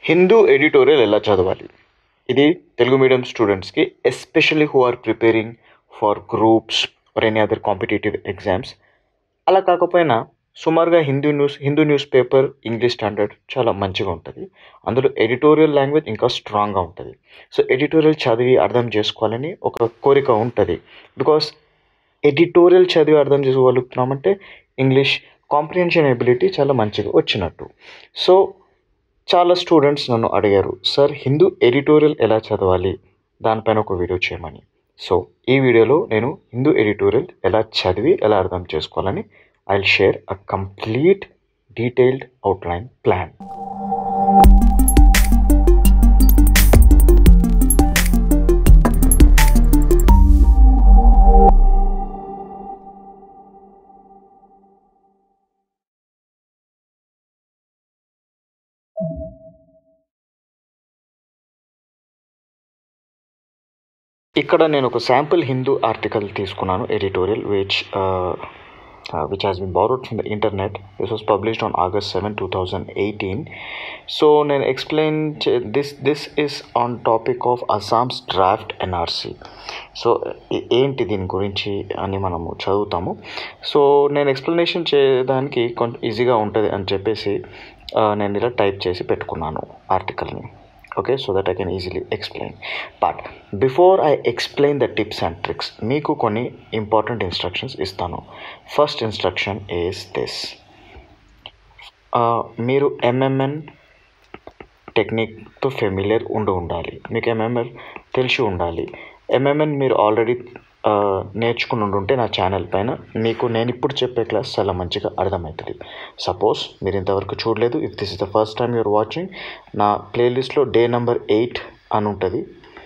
Hindu editorial ఎలా చదవాలి ఇది తెలుగు మీడియం స్టూడెంట్స్కి especially who are preparing for groups or any other competitive exams అలా కాకపోయినా సుమారుగా Hindu news Hindu news newspaper English standard చాలా మంచిగా ఉంటుంది అందులో ఎడిటోరియల్ లాంగ్వేజ్ ఇంకా స్ట్రాంగ్గా ఉంటుంది సో ఎడిటోరియల్ చదివి అర్థం చేసుకోవాలని ఒక కోరిక ఉంటుంది బికాస్ ఎడిటోరియల్ చదివి అర్థం చేసుకోగలుగుతున్నామంటే ఇంగ్లీష్ కాంప్రిహెన్షన్ ఎబిలిటీ చాలా మంచిగా వచ్చినట్టు సో చాలా స్టూడెంట్స్ నన్ను అడిగారు సార్ హిందూ ఎడిటోరియల్ ఎలా చదవాలి దానిపైన ఒక వీడియో చేయమని సో ఈ వీడియోలో నేను హిందూ ఎడిటోరియల్ ఎలా చదివి ఎలా అర్థం చేసుకోవాలని I share a complete detailed outline plan ఇక్కడ నేను ఒక శాంపుల్ హిందూ ఆర్టికల్ తీసుకున్నాను editorial which which has been borrowed from the internet this was published on August seven two thousand eighteen so నేను explain this this is on topic of Assam's draft NRC so ఏంటి దీని గురించి అని మనము చదువుతాము so నేను explanation చేయడానికి కొంచెం ఈజీగా ఉంటుంది అని చెప్పేసి నేను ఇలా టైప్ చేసి పెట్టుకున్నాను ఆర్టికల్ని okay so that I can easily explain but before I explain the tips and tricks మీకు కొన్ని ఇంపార్టెంట్ ఇన్స్ట్రక్షన్స్ ఇస్తాను ఫస్ట్ ఇన్స్ట్రక్షన్ ఈస్ దిస్ మీరు ఎంఎంఎన్ టెక్నిక్తో ఫెమిలియర్ ఉండి ఉండాలి మీకు ఎంఎంఎల్ తెలిసి ఉండాలి ఎంఎంఎన్ మీరు ఆల్రెడీ నేర్చుకుని ఉండుంటే నా ఛానల్ పైన మీకు నేను ఇప్పుడు చెప్పే క్లాస్ చాలా మంచిగా అర్థమవుతుంది సపోజ్ మీరు ఇంతవరకు చూడలేదు if this is the first time you're watching నా ప్లేలిస్ట్లో డే నెంబర్ ఎయిట్ అని ఉంటుంది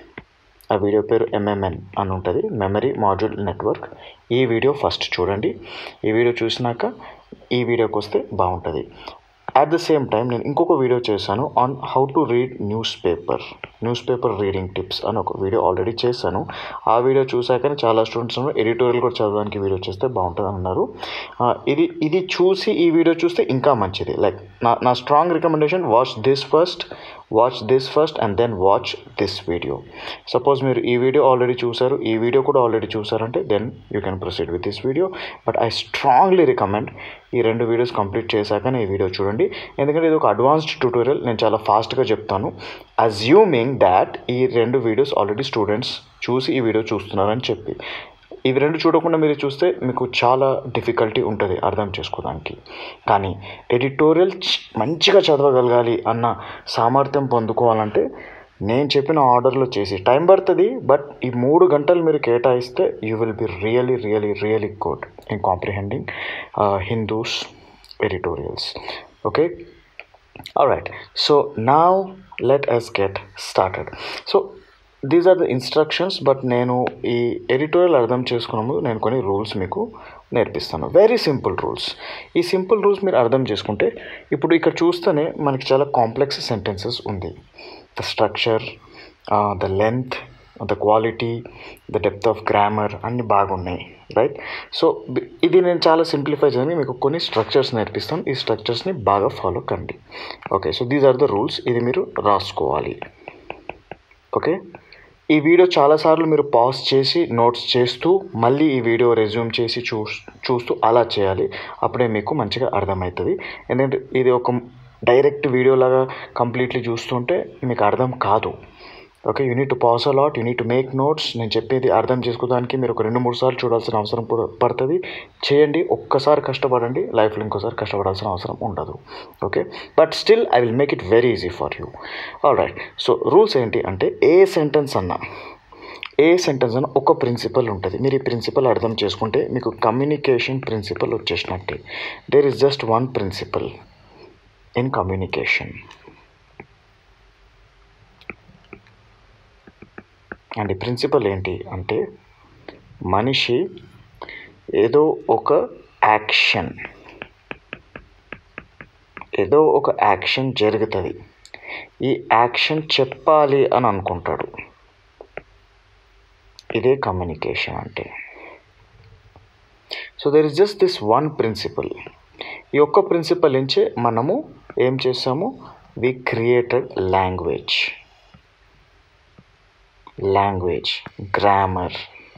ఆ వీడియో పేరు ఎంఎంఎన్ అని ఉంటుంది మెమరీ మాడ్యూల్ నెట్వర్క్ ఈ వీడియో ఫస్ట్ చూడండి ఈ వీడియో చూసినాక ఈ వీడియోకి వస్తే బాగుంటుంది అట్ ద సేమ్ టైం నేను ఇంకొక వీడియో చేశాను on how to read newspaper news paper reading tips అని ఒక వీడియో ఆల్రెడీ చేశాను ఆ వీడియో చూసాకనే చాలా స్టూడెంట్స్ ఎడిటోరియల్ కూడా చదవడానికి వీడియో చేస్తే బాగుంటుంది అన్నారు ఇది ఇది చూసి ఈ వీడియో చూస్తే ఇంకా మంచిది లైక్ నా నా strong recommendation watch this first watch this first and then watch this video suppose మీరు ఈ వీడియో ఆల్రెడీ చూసారు ఈ వీడియో కూడా ఆల్రెడీ చూసారంటే then you can proceed with this video but I strongly recommend ఈ రెండు వీడియోస్ కంప్లీట్ చేశాకనే ఈ video చూడండి ఎందుకంటే ఇది ఒక అడ్వాన్స్డ్ ట్యూటోరియల్ నేను చాలా ఫాస్ట్గా చెప్తాను అజ్యూమింగ్ దాట్ ఈ రెండు వీడియోస్ ఆల్రెడీ స్టూడెంట్స్ చూసి ఈ వీడియో చూస్తున్నారని చెప్పి ఇవి రెండు చూడకుండా మీరు చూస్తే మీకు చాలా డిఫికల్టీ ఉంటుంది అర్థం చేసుకోవడానికి కానీ ఎడిటోరియల్ మంచిగా చదవగలగాలి అన్న సామర్థ్యం పొందుకోవాలంటే నేను చెప్పిన ఆర్డర్లో చేసి టైం పడుతుంది బట్ ఈ మూడు గంటలు మీరు కేటాయిస్తే you will be really really really good in comprehending Hindu's editorials okay right so నా let us get started so these are the instructions but నేను ఈ ఎడిటోరియల్ అర్థం చేసుకున్న నేను కొన్ని రూల్స్ మీకు నేర్పిస్తాను వెరీ సింపుల్ రూల్స్ ఈ సింపుల్ రూల్స్ మీరు అర్థం చేసుకుంటే ఇప్పుడు ఇక్కడ చూస్తేనే మనకి చాలా కాంప్లెక్స్ సెంటెన్సెస్ ఉంది the structure the length the quality the depth of grammar అన్నీ బాగున్నాయి రైట్ సో ఇది నేను చాలా సింప్లిఫై చేయని మీకు కొన్ని స్ట్రక్చర్స్ నేర్పిస్తాను ఈ స్ట్రక్చర్స్ని బాగా ఫాలో కండి okay so these are the rules ఇది మీరు రాసుకోవాలి ఓకే ఈ వీడియో చాలాసార్లు మీరు పాజ్ చేసి నోట్స్ చేస్తూ మళ్ళీ ఈ వీడియో రెజ్యూమ్ చేసి చూ చూస్తూ అలా చేయాలి అప్పుడే మీకు మంచిగా అర్థమవుతుంది ఎందుకంటే ఇది ఒక డైరెక్ట్ వీడియో లాగా కంప్లీట్లీ చూస్తుంటే మీకు అర్థం కాదు okay you need to pass a lot you need to make notes నేను చెప్పేది అర్థం చేసుకోవడానికి మీరు ఒక రెండు మూడు సార్లు చూడాల్సిన అవసరం పడుతుంది చేయండి ఒక్కసారి కష్టపడండి లైఫ్లో ఇంకోసారి కష్టపడాల్సిన అవసరం ఉండదు okay but still I will make it very easy for you all right so rules ఏంటి అంటే ఏ సెంటెన్స్ అన్నా ఏ సెంటెన్స్ అన్న ఒక ప్రిన్సిపల్ ఉంటుంది మీరు ఈ ప్రిన్సిపల్ అర్థం చేసుకుంటే మీకు కమ్యూనికేషన్ ప్రిన్సిపల్ వచ్చేసినట్టే there is just one principle in communication and ఈ ప్రిన్సిపల్ ఏంటి అంటే మనిషి ఏదో ఒక యాక్షన్ ఏదో ఒక యాక్షన్ జరుగుతుంది ఈ యాక్షన్ చెప్పాలి అని అనుకుంటాడు ఇదే కమ్యూనికేషన్ అంటే so there is just this one principle ఈ ఒక్క ప్రిన్సిపల్ నుంచే మనము ఏం చేస్తాము we created language language grammar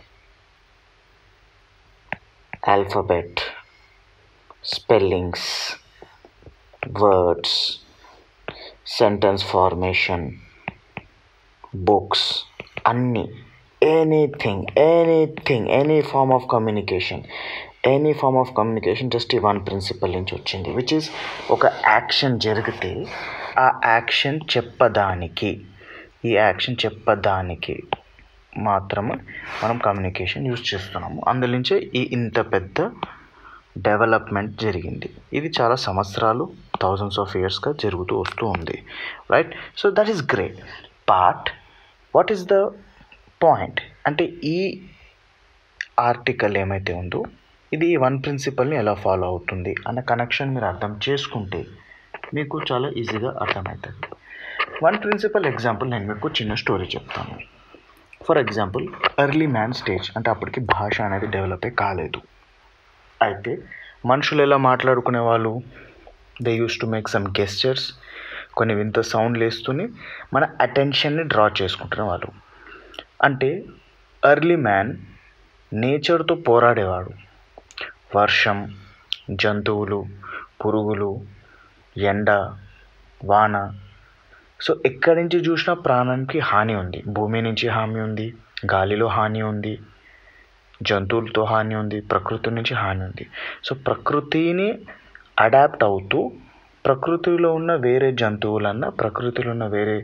alphabet spellings words sentence formation books అన్నీ anything anything any form of communication any form of communication just ఈ one principle నుంచి వచ్చింది విచ్ ఈస్ ఒక యాక్షన్ జరిగితే ఆ యాక్షన్ చెప్పదానికి ఈ యాక్షన్ చెప్పదానికి మాత్రమే మనం కమ్యూనికేషన్ యూజ్ చేస్తున్నాము అందులోంచే ఈ ఇంత పెద్ద డెవలప్మెంట్ జరిగింది ఇది చాలా సంవత్సరాలు థౌజండ్స్ ఆఫ్ ఇయర్స్గా జరుగుతూ వస్తూ ఉంది right so that is great but what is the point అంటే ఈ ఆర్టికల్ ఏమైతే ఉందో ఇది ఈ వన్ ప్రిన్సిపల్ని ఎలా ఫాలో అవుతుంది అన్న కనెక్షన్ మీరు అర్థం చేసుకుంటే మీకు చాలా ఈజీగా అర్థమవుతుంది వన్ ప్రిన్సిపల్ ఎగ్జాంపుల్ నేను మీకు చిన్న స్టోరీ చెప్తాను for example early man stage అంటే అప్పటికి భాష అనేది డెవలప్ కాలేదు అయితే మనుషులు ఎలా మాట్లాడుకునే వాళ్ళు they use to make some gestures కొన్ని వింత సౌండ్లు వేస్తూనే మన అటెన్షన్ని డ్రా చేసుకుంటున్న వాళ్ళు అంటే ఎర్లీ మ్యాన్ నేచర్తో పోరాడేవాడు వర్షం జంతువులు పురుగులు ఎండ వాన సో ఎక్కడి నుంచి చూసినా ప్రాణానికి హాని ఉంది భూమి నుంచి హాని ఉంది గాలిలో హాని ఉంది జంతువులతో హాని ఉంది ప్రకృతి నుంచి హాని ఉంది సో ప్రకృతిని అడాప్ట్ అవుతూ ప్రకృతిలో ఉన్న వేరే జంతువులన్నా ప్రకృతిలో ఉన్న వేరే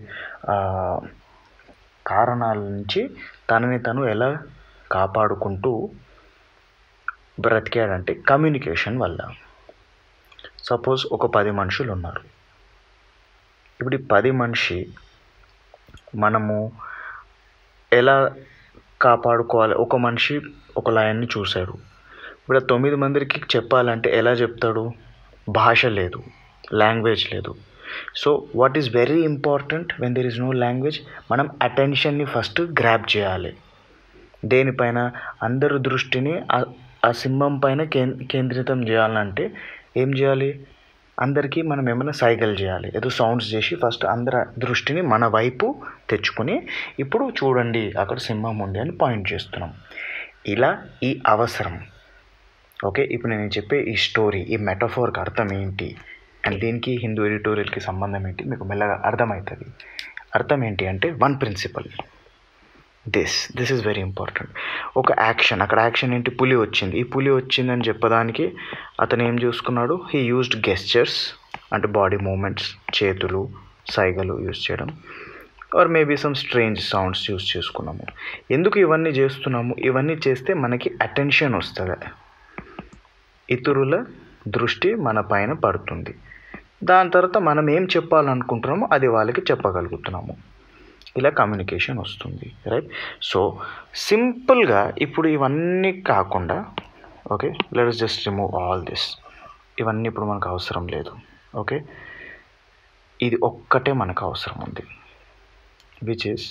కారణాల నుంచి తనని తను ఎలా కాపాడుకుంటూ బ్రతికాడంటే కమ్యూనికేషన్ వల్ల సపోజ్ ఒక పది మనుషులు ఉన్నారు ఇప్పుడు ఈ పది మనిషి మనము ఎలా కాపాడుకోవాలి ఒక మనిషి ఒక లయన్ని చూశాడు ఇప్పుడు తొమ్మిది మందికి చెప్పాలంటే ఎలా చెప్తాడు భాష లేదు లాంగ్వేజ్ లేదు so what is very important when there is no language మనం అటెన్షన్ని ఫస్ట్ గ్రాప్ చేయాలి దేనిపైన అందరి దృష్టిని ఆ సింహం పైన కేంద్రితం చేయాలంటే ఏం చేయాలి అందరికీ మనం ఏమైనా సైకిల్ చేయాలి ఏదో సౌండ్స్ చేసి ఫస్ట్ అందరి దృష్టిని మన వైపు తెచ్చుకొని ఇప్పుడు చూడండి అక్కడ సింహం ఉంది అని పాయింట్ చేస్తున్నాం ఇలా ఈ అవసరం ఓకే ఇప్పుడు నేను చెప్పే ఈ స్టోరీ ఈ మెటఫోర్కి అర్థం ఏంటి అండ్ దీనికి హిందూ ఎడిటోరియల్కి సంబంధం ఏంటి మీకు మెల్లగా అర్థమవుతుంది అర్థం ఏంటి అంటే one principle this this is very important ఒక యాక్షన్ అక్కడ యాక్షన్ ఏంటి పులి వచ్చింది ఈ పులి వచ్చిందని చెప్పడానికి అతను ఏం చూసుకున్నాడు హీ యూజ్డ్ గెస్చర్స్ అంటే బాడీ మూమెంట్స్ చేతులు సైగలు యూజ్ చేయడం or maybe some strange sounds use చేసుకున్నాము ఎందుకు ఇవన్నీ చేస్తున్నాము ఇవన్నీ చేస్తే మనకి అటెన్షన్ వస్తుంది ఇతరుల దృష్టి మన పైన పడుతుంది దాని తర్వాత మనం ఏం చెప్పాలనుకుంటున్నామో అది వాళ్ళకి చెప్పగలుగుతున్నాము ఇలా కమ్యూనికేషన్ వస్తుంది రైట్ సో సింపుల్గా ఇప్పుడు ఇవన్నీ కాకుండా okay let's just remove all this ఇవన్నీ ఇప్పుడు మనకు అవసరం లేదు ఓకే ఇది ఒక్కటే మనకు అవసరం ఉంది విచ్ ఇస్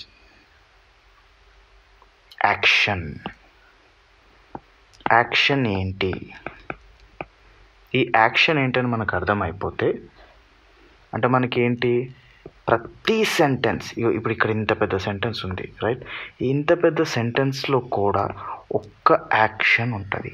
యాక్షన్ యాక్షన్ ఏంటి ఈ యాక్షన్ ఏంటని మనకు అర్థమైపోతే అంటే మనకేంటి ప్రతి సెంటెన్స్ ఇప్పుడు ఇక్కడ ఇంత పెద్ద సెంటెన్స్ ఉంది రైట్ ఇంత పెద్ద సెంటెన్స్లో కూడా ఒక్క యాక్షన్ ఉంటుంది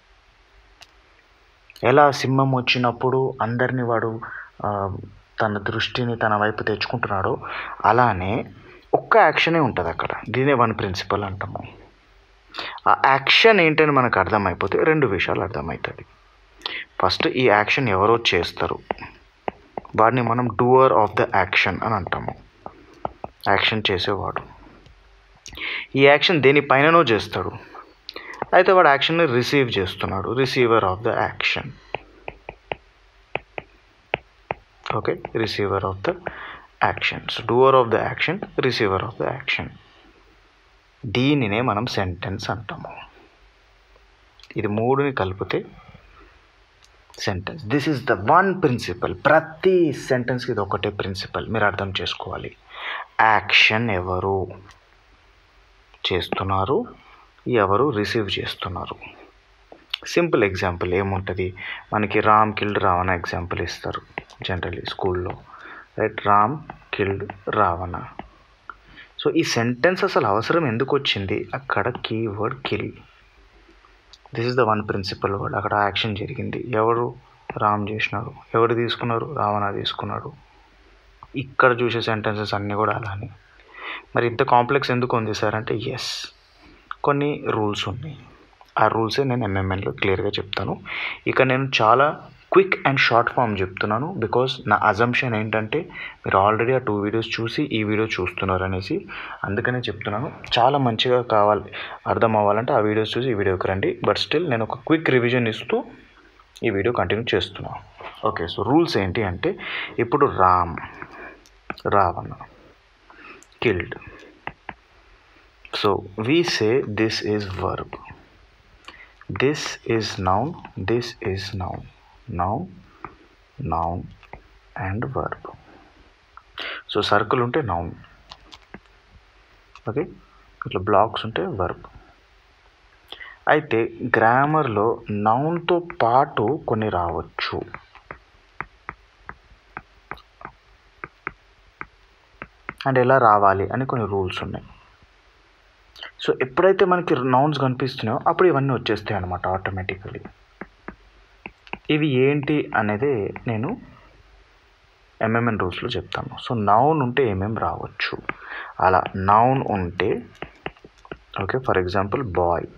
ఎలా సింహం వచ్చినప్పుడు అందరినీ వాడు తన దృష్టిని తన వైపు తెచ్చుకుంటున్నాడో అలానే ఒక్క యాక్షనే ఉంటుంది అక్కడ దీనే వన్ ప్రిన్సిపల్ అంటాము ఆ యాక్షన్ ఏంటని మనకు అర్థమైపోతే రెండు విషయాలు అర్థమవుతుంది ఫస్ట్ ఈ యాక్షన్ ఎవరో చేస్తారు వాడిని మనం డూవర్ ఆఫ్ ద యాక్షన్ అని అంటాము యాక్షన్ చేసేవాడు ఈ యాక్షన్ దేనిపైననో చేస్తాడు అయితే వాడు యాక్షన్ని రిసీవ్ చేస్తున్నాడు receiver of the action okay receiver of the action so doer of the action receiver of the action దీనినే మనం సెంటెన్స్ అంటాము ఇది మూడుని కలిపితే sentence this is the one principle ప్రతి సెంటెన్స్కి ఇది ఒకటే ప్రిన్సిపల్ మీరు అర్థం చేసుకోవాలి యాక్షన్ ఎవరు చేస్తున్నారు ఎవరు రిసీవ్ చేస్తున్నారు సింపుల్ ఎగ్జాంపుల్ ఏముంటుంది మనకి రామ్ కిల్డ్ రామ్ అనే ఎగ్జాంపుల్ ఇస్తారు జనరలీ స్కూల్లో right Ram killed Ravana so ఈ సెంటెన్స్ అసలు అవసరం ఎందుకు వచ్చింది అక్కడ keyword kill this is the one principle word అక్కడ యాక్షన్ జరిగింది ఎవరు రామ్ చేసినారు ఎవరు తీసుకున్నారు రావణ తీసుకున్నాడు ఇక్కడ చూసే సెంటెన్సెస్ అన్నీ కూడా అలానే మరి ఇంత కాంప్లెక్స్ ఎందుకు ఉంది సార్ అంటే ఎస్ కొన్ని రూల్స్ ఉన్నాయి ఆ రూల్సే నేను ఎంఎంఎన్లో క్లియర్గా చెప్తాను ఇక నేను చాలా క్విక్ అండ్ షార్ట్ ఫామ్ చెప్తున్నాను బికాస్ నా అజంప్షన్ ఏంటంటే మీరు ఆల్రెడీ ఆ టూ వీడియోస్ చూసి ఈ వీడియో చూస్తున్నారు అనేసి అందుకనే చెప్తున్నాను చాలా మంచిగా కావాలి అర్థం అవ్వాలంటే ఆ వీడియోస్ చూసి ఈ వీడియోకి రండి బట్ స్టిల్ నేను ఒక క్విక్ రివిజన్ ఇస్తూ ఈ వీడియో కంటిన్యూ చేస్తున్నాను ఓకే సో రూల్స్ ఏంటి అంటే ఇప్పుడు Ram Ravana killed so we say this is verb this is noun this is noun noun noun and verb so circle ఉంటే నౌన్ ఓకే ఇట్లా బ్లాక్స్ ఉంటే వర్బ్ అయితే గ్రామర్లో నౌన్తో పాటు కొన్ని రావచ్చు అండ్ ఎలా రావాలి అని కొన్ని రూల్స్ ఉన్నాయి సో ఎప్పుడైతే మనకి నౌన్స్ కనిపిస్తున్నాయో అప్పుడు ఇవన్నీ వచ్చేస్తాయి అనమాట ఆటోమేటికలీ ఇవి ఏంటి అనేది నేను ఎంఎంఎన్ రూల్స్లో చెప్తాను సో నౌన్ ఉంటే ఏమేం రావచ్చు అలా నౌన్ ఉంటే okay for example boy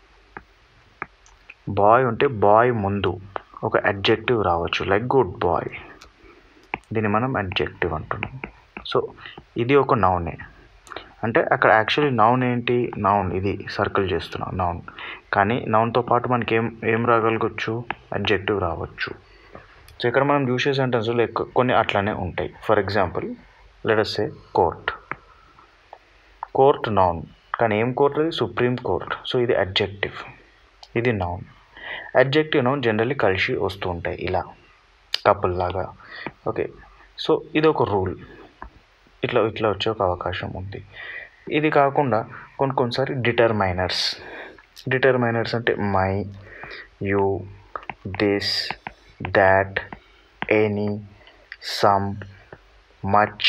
boy ఉంటే బాయ్ ముందు ఒక అడ్జెక్టివ్ రావచ్చు లైక్ గుడ్ బాయ్ దీన్ని మనం అడ్జెక్టివ్ అంటున్నాం సో ఇది ఒక నౌనే అంటే అక్కడ యాక్చువల్లీ నౌన్ ఏంటి నౌన్ ఇది సర్కిల్ చేస్తున్నాం నౌన్ కానీ నౌన్తో పాటు మనకి ఏం ఏం రాగలగచ్చు అడ్జెక్టివ్ రావచ్చు సో ఇక్కడ మనం చూసే సెంటెన్స్లో ఎక్కువ కొన్ని అట్లానే ఉంటాయి for example let us a court court noun కానీ ఏం కోర్ట్ అది సుప్రీం కోర్ట్ సో ఇది అడ్జెక్టివ్ ఇది నౌన్ అడ్జెక్టివ్ నౌన్ జనరల్లీ కలిసి వస్తూ ఉంటాయి ఇలా కపుల్ లాగా ఓకే సో ఇది ఒక రూల్ ఇట్లా ఇట్లా వచ్చే ఒక అవకాశం ఉంది ఇది కాకుండా కొన్ని కొన్నిసారి డిటర్మైనర్స్ డిటర్మైనర్స్ అంటే my you this that any some much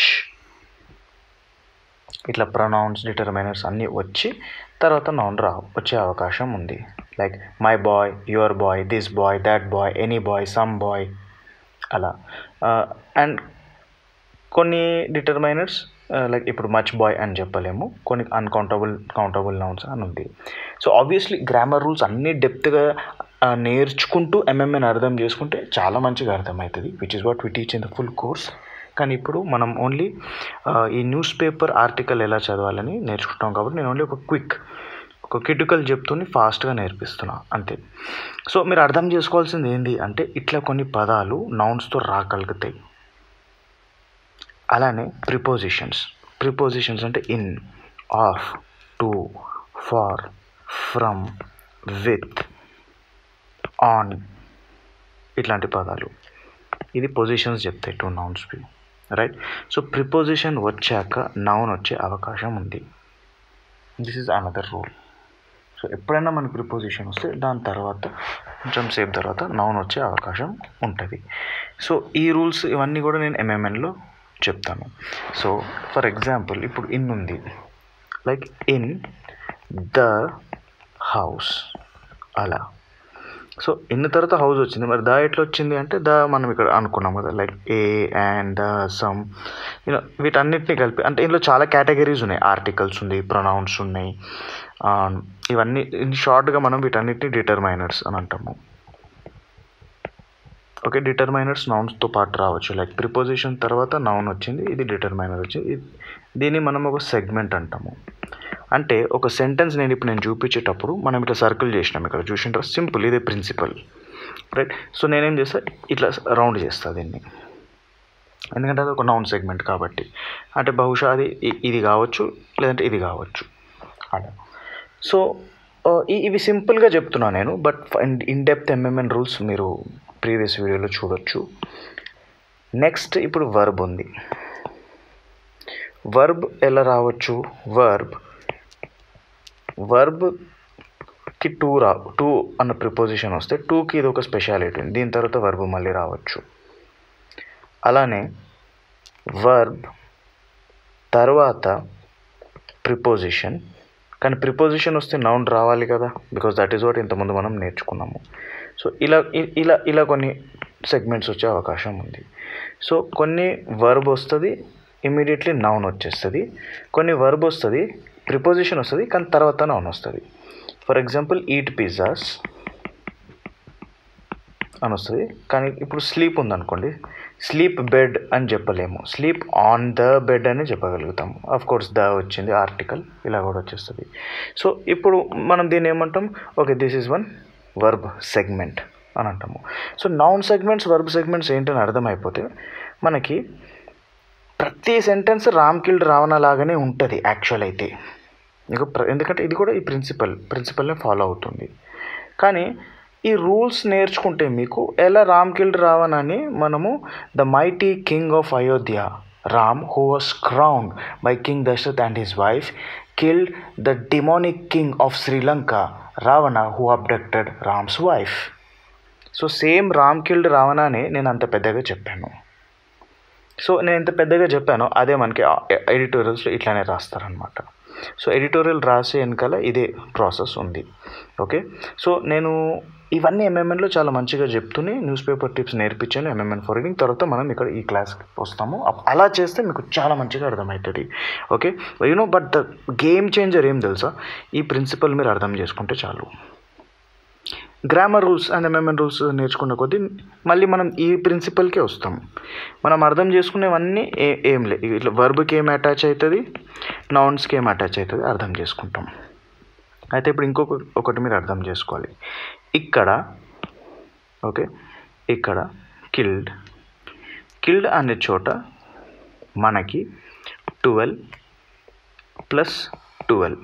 ఇట్లా ప్రొనౌన్స్ డిటర్మైనర్స్ అన్నీ వచ్చి తర్వాత నౌన్ రా వచ్చే అవకాశం ఉంది like my boy your boy this boy that boy any boy some boy అలా అండ్ కొన్ని డిటర్మైనర్స్ లైక్ ఇప్పుడు మచ్ బాయ్ అని చెప్పలేము కొన్ని అన్కౌంటబుల్ కౌంటబుల్ నౌన్స్ అని ఉంది సో ఆబ్వియస్లీ గ్రామర్ రూల్స్ అన్నీ డెప్త్గా నేర్చుకుంటూ ఎంఎంఎన్ అర్థం చేసుకుంటే చాలా మంచిగా అర్థమవుతుంది which is what we teach in the full course కానీ ఇప్పుడు మనం ఓన్లీ ఈ న్యూస్ పేపర్ ఆర్టికల్ ఎలా చదవాలని నేర్చుకుంటాం కాబట్టి నేను ఓన్లీ ఒక క్విక్ ఒక క్రిటికల్ చెప్తూని ఫాస్ట్గా నేర్పిస్తున్నా అంతే సో మీరు అర్థం చేసుకోవాల్సింది ఏంటి అంటే ఇట్లా కొన్ని పదాలు నౌన్స్తో రాగలుగుతాయి అలానే ప్రిపోజిషన్స్ ప్రిపోజిషన్స్ అంటే in of to for from with on ఇట్లాంటి పదాలు ఇది పొజిషన్స్ చెప్తాయి టూ నౌన్స్వి రైట్ సో ప్రిపోజిషన్ వచ్చాక నౌన్ వచ్చే అవకాశం ఉంది this is another rule so ఎప్పుడైనా మనకి ప్రిపోజిషన్ వస్తే దాని తర్వాత కొంచెం సేపు తర్వాత నౌన్ వచ్చే అవకాశం ఉంటుంది సో ఈ రూల్స్ ఇవన్నీ కూడా నేను ఎంఎంఎన్లో చెప్తాను సో ఫర్ ఎగ్జాంపుల్ ఇప్పుడు ఇన్ ఉంది లైక్ ఇన్ ద హౌస్ అలా సో ఇన్ని తర్వాత హౌస్ వచ్చింది మరి ద ఎట్లా వచ్చింది అంటే ద మనం ఇక్కడ అనుకున్నాం కదా like a and the some you know వీటన్నిటిని కలిపి అంటే ఇందులో చాలా కేటగిరీస్ ఉన్నాయి ఆర్టికల్స్ ఉంది ప్రొనౌన్స్ ఉన్నాయి ఇవన్నీ ఇన్ షార్ట్గా మనం వీటన్నిటిని డిటర్మైనర్స్ అని అంటాము ఓకే డిటర్మైనర్స్ నౌన్స్తో పాటు రావచ్చు లైక్ ప్రిపోజిషన్ తర్వాత నౌన్ వచ్చింది ఇది డిటర్మైనర్ వచ్చింది దీన్ని మనం ఒక సెగ్మెంట్ అంటాము అంటే ఒక సెంటెన్స్ నేను ఇప్పుడు నేను చూపించేటప్పుడు మనం ఇట్లా సర్కిల్ చేసినాం ఇక్కడ చూసింటారు సింపుల్ ఇదే ప్రిన్సిపల్ రైట్ సో నేనేం చేస్తా ఇట్లా రౌండ్ చేస్తా దీన్ని ఎందుకంటే అది ఒక నౌన్ సెగ్మెంట్ కాబట్టి అంటే బహుశా అది ఇది కావచ్చు లేదంటే ఇది కావచ్చు అలా సో ఇవి సింపుల్గా చెప్తున్నా నేను but in depth MMN rules మీరు ప్రీవియస్ వీడియోలో చూడొచ్చు నెక్స్ట్ ఇప్పుడు వర్బ్ ఉంది వర్బ్ ఎలా రావచ్చు వర్బ్ వర్బ్కి టూ రా టూ అన్న ప్రిపోజిషన్ వస్తే టూకి ఇది ఒక స్పెషాలిటీ ఉంది దీని తర్వాత వర్బ్ మళ్ళీ రావచ్చు అలానే వర్బ్ తర్వాత ప్రిపోజిషన్ కానీ ప్రిపోజిషన్ వస్తే నౌన్ రావాలి కదా బికాస్ దట్ ఈస్ వాట్ ఇంతకుముందు మనం నేర్చుకున్నాము సో ఇలా ఇ- ఇలా ఇలా కొన్ని సెగ్మెంట్స్ వచ్చే అవకాశం ఉంది సో కొన్ని వర్బ్ వస్తుంది ఇమీడియట్లీ నౌన్ వచ్చేస్తుంది కొన్ని వర్బ్ వస్తుంది ప్రిపోజిషన్ వస్తుంది కానీ తర్వాత నౌన్ వస్తుంది ఫర్ ఎగ్జాంపుల్ ఈట్ పిజ్జాస్ అని వస్తుంది కానీ ఇప్పుడు స్లీప్ ఉందనుకోండి స్లీప్ బెడ్ అని చెప్పలేము స్లీప్ ఆన్ ద బెడ్ అని చెప్పగలుగుతాము అఫ్ కోర్స్ ద వచ్చింది ఆర్టికల్ ఇలా కూడా వచ్చేస్తుంది సో ఇప్పుడు మనం దీన్ని ఏమంటాం okay this is one verb segment అని అంటాము so noun segments verb segments ఏంటని అర్థమైపోతే మనకి ప్రతి సెంటెన్స్ రామ్ కిల్డ్ రావణ లాగానే ఉంటుంది యాక్చువల్ అయితే మీకు ప్ర- ఎందుకంటే ఇది కూడా ఈ ప్రిన్సిపల్ ప్రిన్సిపల్ని ఫాలో అవుతుంది కానీ ఈ రూల్స్ నేర్చుకుంటే మీకు ఎలా రామ్ కిల్డ్ రావణ్ అని మనము the mighty king of Ayodhya Ram who was crown by king Dasharath and his wife killed the demonic king of Sri Lanka Ravana who abducted Ram's wife so same Ram killed Ravana అని నేను అంత పెద్దగా చెప్పాను సో నేను ఎంత పెద్దగా చెప్పానో అదే మనకి ఎడిటోరియల్స్లో ఇట్లానే రాస్తారనమాట సో ఎడిటోరియల్ రాసే వెనకాల ఇదే ప్రాసెస్ ఉంది ఓకే సో నేను ఇవన్నీ ఎంఎంఎన్లో చాలా మంచిగా చెప్తూనే న్యూస్ పేపర్ టిప్స్ నేర్పించాను ఎంఎంఎన్ ఫర్ రీడింగ్ తర్వాత మనం ఇక్కడ ఈ క్లాస్కి వస్తాము అప్- అలా చేస్తే మీకు చాలా మంచిగా అర్థమవుతుంది okay you know but the game changer ఏం తెలుసా ఈ ప్రిన్సిపల్ మీరు అర్థం చేసుకుంటే చాలు grammar rules and MMN rules నేర్చుకున్న కొద్దీ మళ్ళీ మనం ఈ ప్రిన్సిపల్కే వస్తాం మనం అర్థం చేసుకునేవన్నీ ఏ ఏం లే ఇట్లా వర్బ్కి ఏం అటాచ్ అవుతుంది నౌన్స్కి ఏం అటాచ్ అవుతుంది అర్థం చేసుకుంటాం అయితే ఇప్పుడు ఇంకొక ఒకటి మీరు అర్థం చేసుకోవాలి ఇక్కడ ఓకే ఇక్కడ కిల్డ్ కిల్డ్ అనే చోట మనకి ట్వెల్వ్ ప్లస్ ట్వెల్వ్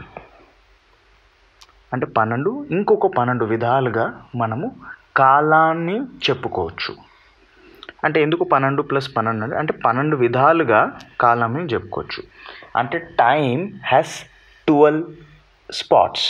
అంటే పన్నెండు ఇంకొక పన్నెండు విధాలుగా మనము కాలాన్ని చెప్పుకోవచ్చు అంటే ఎందుకు పన్నెండు ప్లస్ పన్నెండు అంటే అంటే పన్నెండు విధాలుగా కాలాన్ని చెప్పుకోవచ్చు అంటే time has twelve spots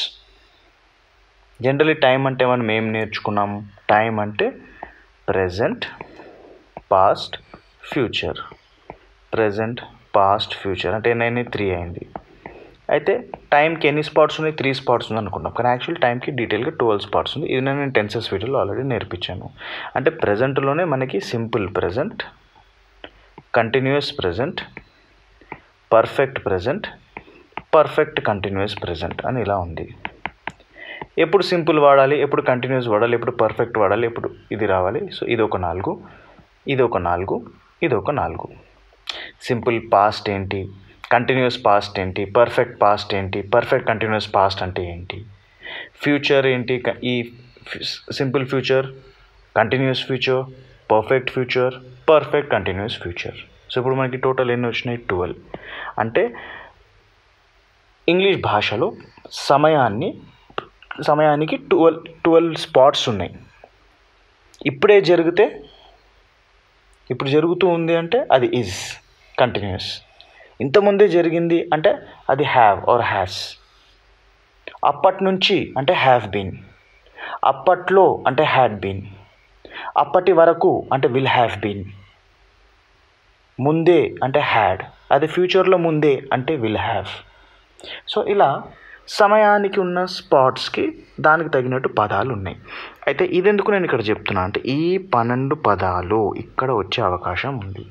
generally time అంటే మనం ఏం నేర్చుకున్నాం టైం అంటే present past future present past future అంటే ఎన్ని త్రీ అయింది అయితే టైంకి ఎన్ని స్పాట్స్ ఉన్నాయి త్రీ స్పాట్స్ ఉంది అనుకున్నాం కానీ యాక్చువల్ టైంకి డీటెయిల్గా ట్వెల్వ్ స్పాట్స్ ఉంది ఇది నేను టెన్సెస్ వీడియోలో ఆల్రెడీ నేర్పించాను అంటే ప్రజెంట్లోనే మనకి simple present continuous present perfect present perfect continuous present అని ఇలా ఉంది ఎప్పుడు సింపుల్ వాడాలి ఎప్పుడు కంటిన్యూస్ వాడాలి ఎప్పుడు పర్ఫెక్ట్ వాడాలి ఎప్పుడు ఇది రావాలి సో ఇది ఒక నాలుగు ఇది ఒక నాలుగు ఇది ఒక నాలుగు సింపుల్ పాస్ట్ ఏంటి కంటిన్యూస్ పాస్ట్ ఏంటి పర్ఫెక్ట్ పాస్ట్ ఏంటి పర్ఫెక్ట్ కంటిన్యూస్ పాస్ట్ అంటే ఏంటి ఫ్యూచర్ ఏంటి క- ఈ simple future continuous future perfect future perfect continuous future so ఇప్పుడు మనకి టోటల్ ఎన్ని వచ్చినాయి ట్వెల్వ్ అంటే ఇంగ్లీష్ భాషలో సమయాన్ని సమయానికి ట్వెల్వ్ ట్వెల్వ్ స్పాట్స్ ఉన్నాయి ఇప్పుడే జరిగితే ఇప్పుడు జరుగుతూ ఉంది అంటే అది ఈజ్ కంటిన్యూస్ ఇంతకుముందే జరిగింది అంటే అది హ్యావ్ ఆర్ హ్యాస్ అప్పటి నుంచి అంటే హ్యావ్ బీన్ అప్పట్లో అంటే హ్యాడ్ బీన్ అప్పటి వరకు అంటే విల్ హ్యావ్ బీన్ ముందే అంటే హ్యాడ్ అది ఫ్యూచర్లో ముందే అంటే విల్ హ్యావ్ సో ఇలా సమయానికి ఉన్న స్పాట్స్కి దానికి తగినట్టు పదాలు ఉన్నాయి అయితే ఇదెందుకు నేను ఇక్కడ చెప్తున్నా అంటే ఈ పన్నెండు పదాలు ఇక్కడ వచ్చే అవకాశం ఉంది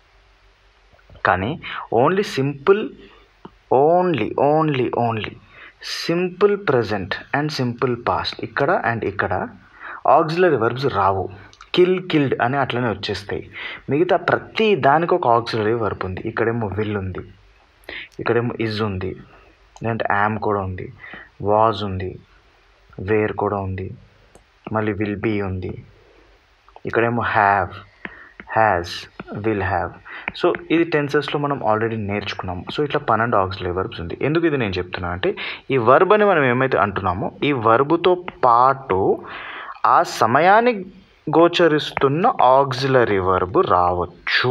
కానీ only simple only only only simple present and simple past ఇక్కడ అండ్ ఇక్కడ ఆక్సిలరీ వర్బ్స్ రావు కిల్ కిల్డ్ అని అట్లనే వచ్చేస్తాయి మిగతా ప్రతి దానికి ఒక ఆక్సిలరీ వర్బ్ ఉంది ఇక్కడేమో విల్ ఉంది ఇక్కడేమో ఇజ్ ఉంది లేదంటే యామ్ కూడా ఉంది వాజ్ ఉంది వేర్ కూడా ఉంది మళ్ళీ విల్ బీ ఉంది ఇక్కడేమో have has will have so ఇది టెన్సెస్లో మనం ఆల్రెడీ నేర్చుకున్నాము సో ఇట్లా పన్నెండు ఆక్సిలరీ వర్బ్స్ ఉంది ఎందుకు ఇది నేను చెప్తున్నా అంటే ఈ వర్బ్ అని మనం ఏమైతే అంటున్నామో ఈ వర్బుతో పాటు ఆ సమయానికి గోచరిస్తున్న ఆక్సిలరీ వర్బ్ రావచ్చు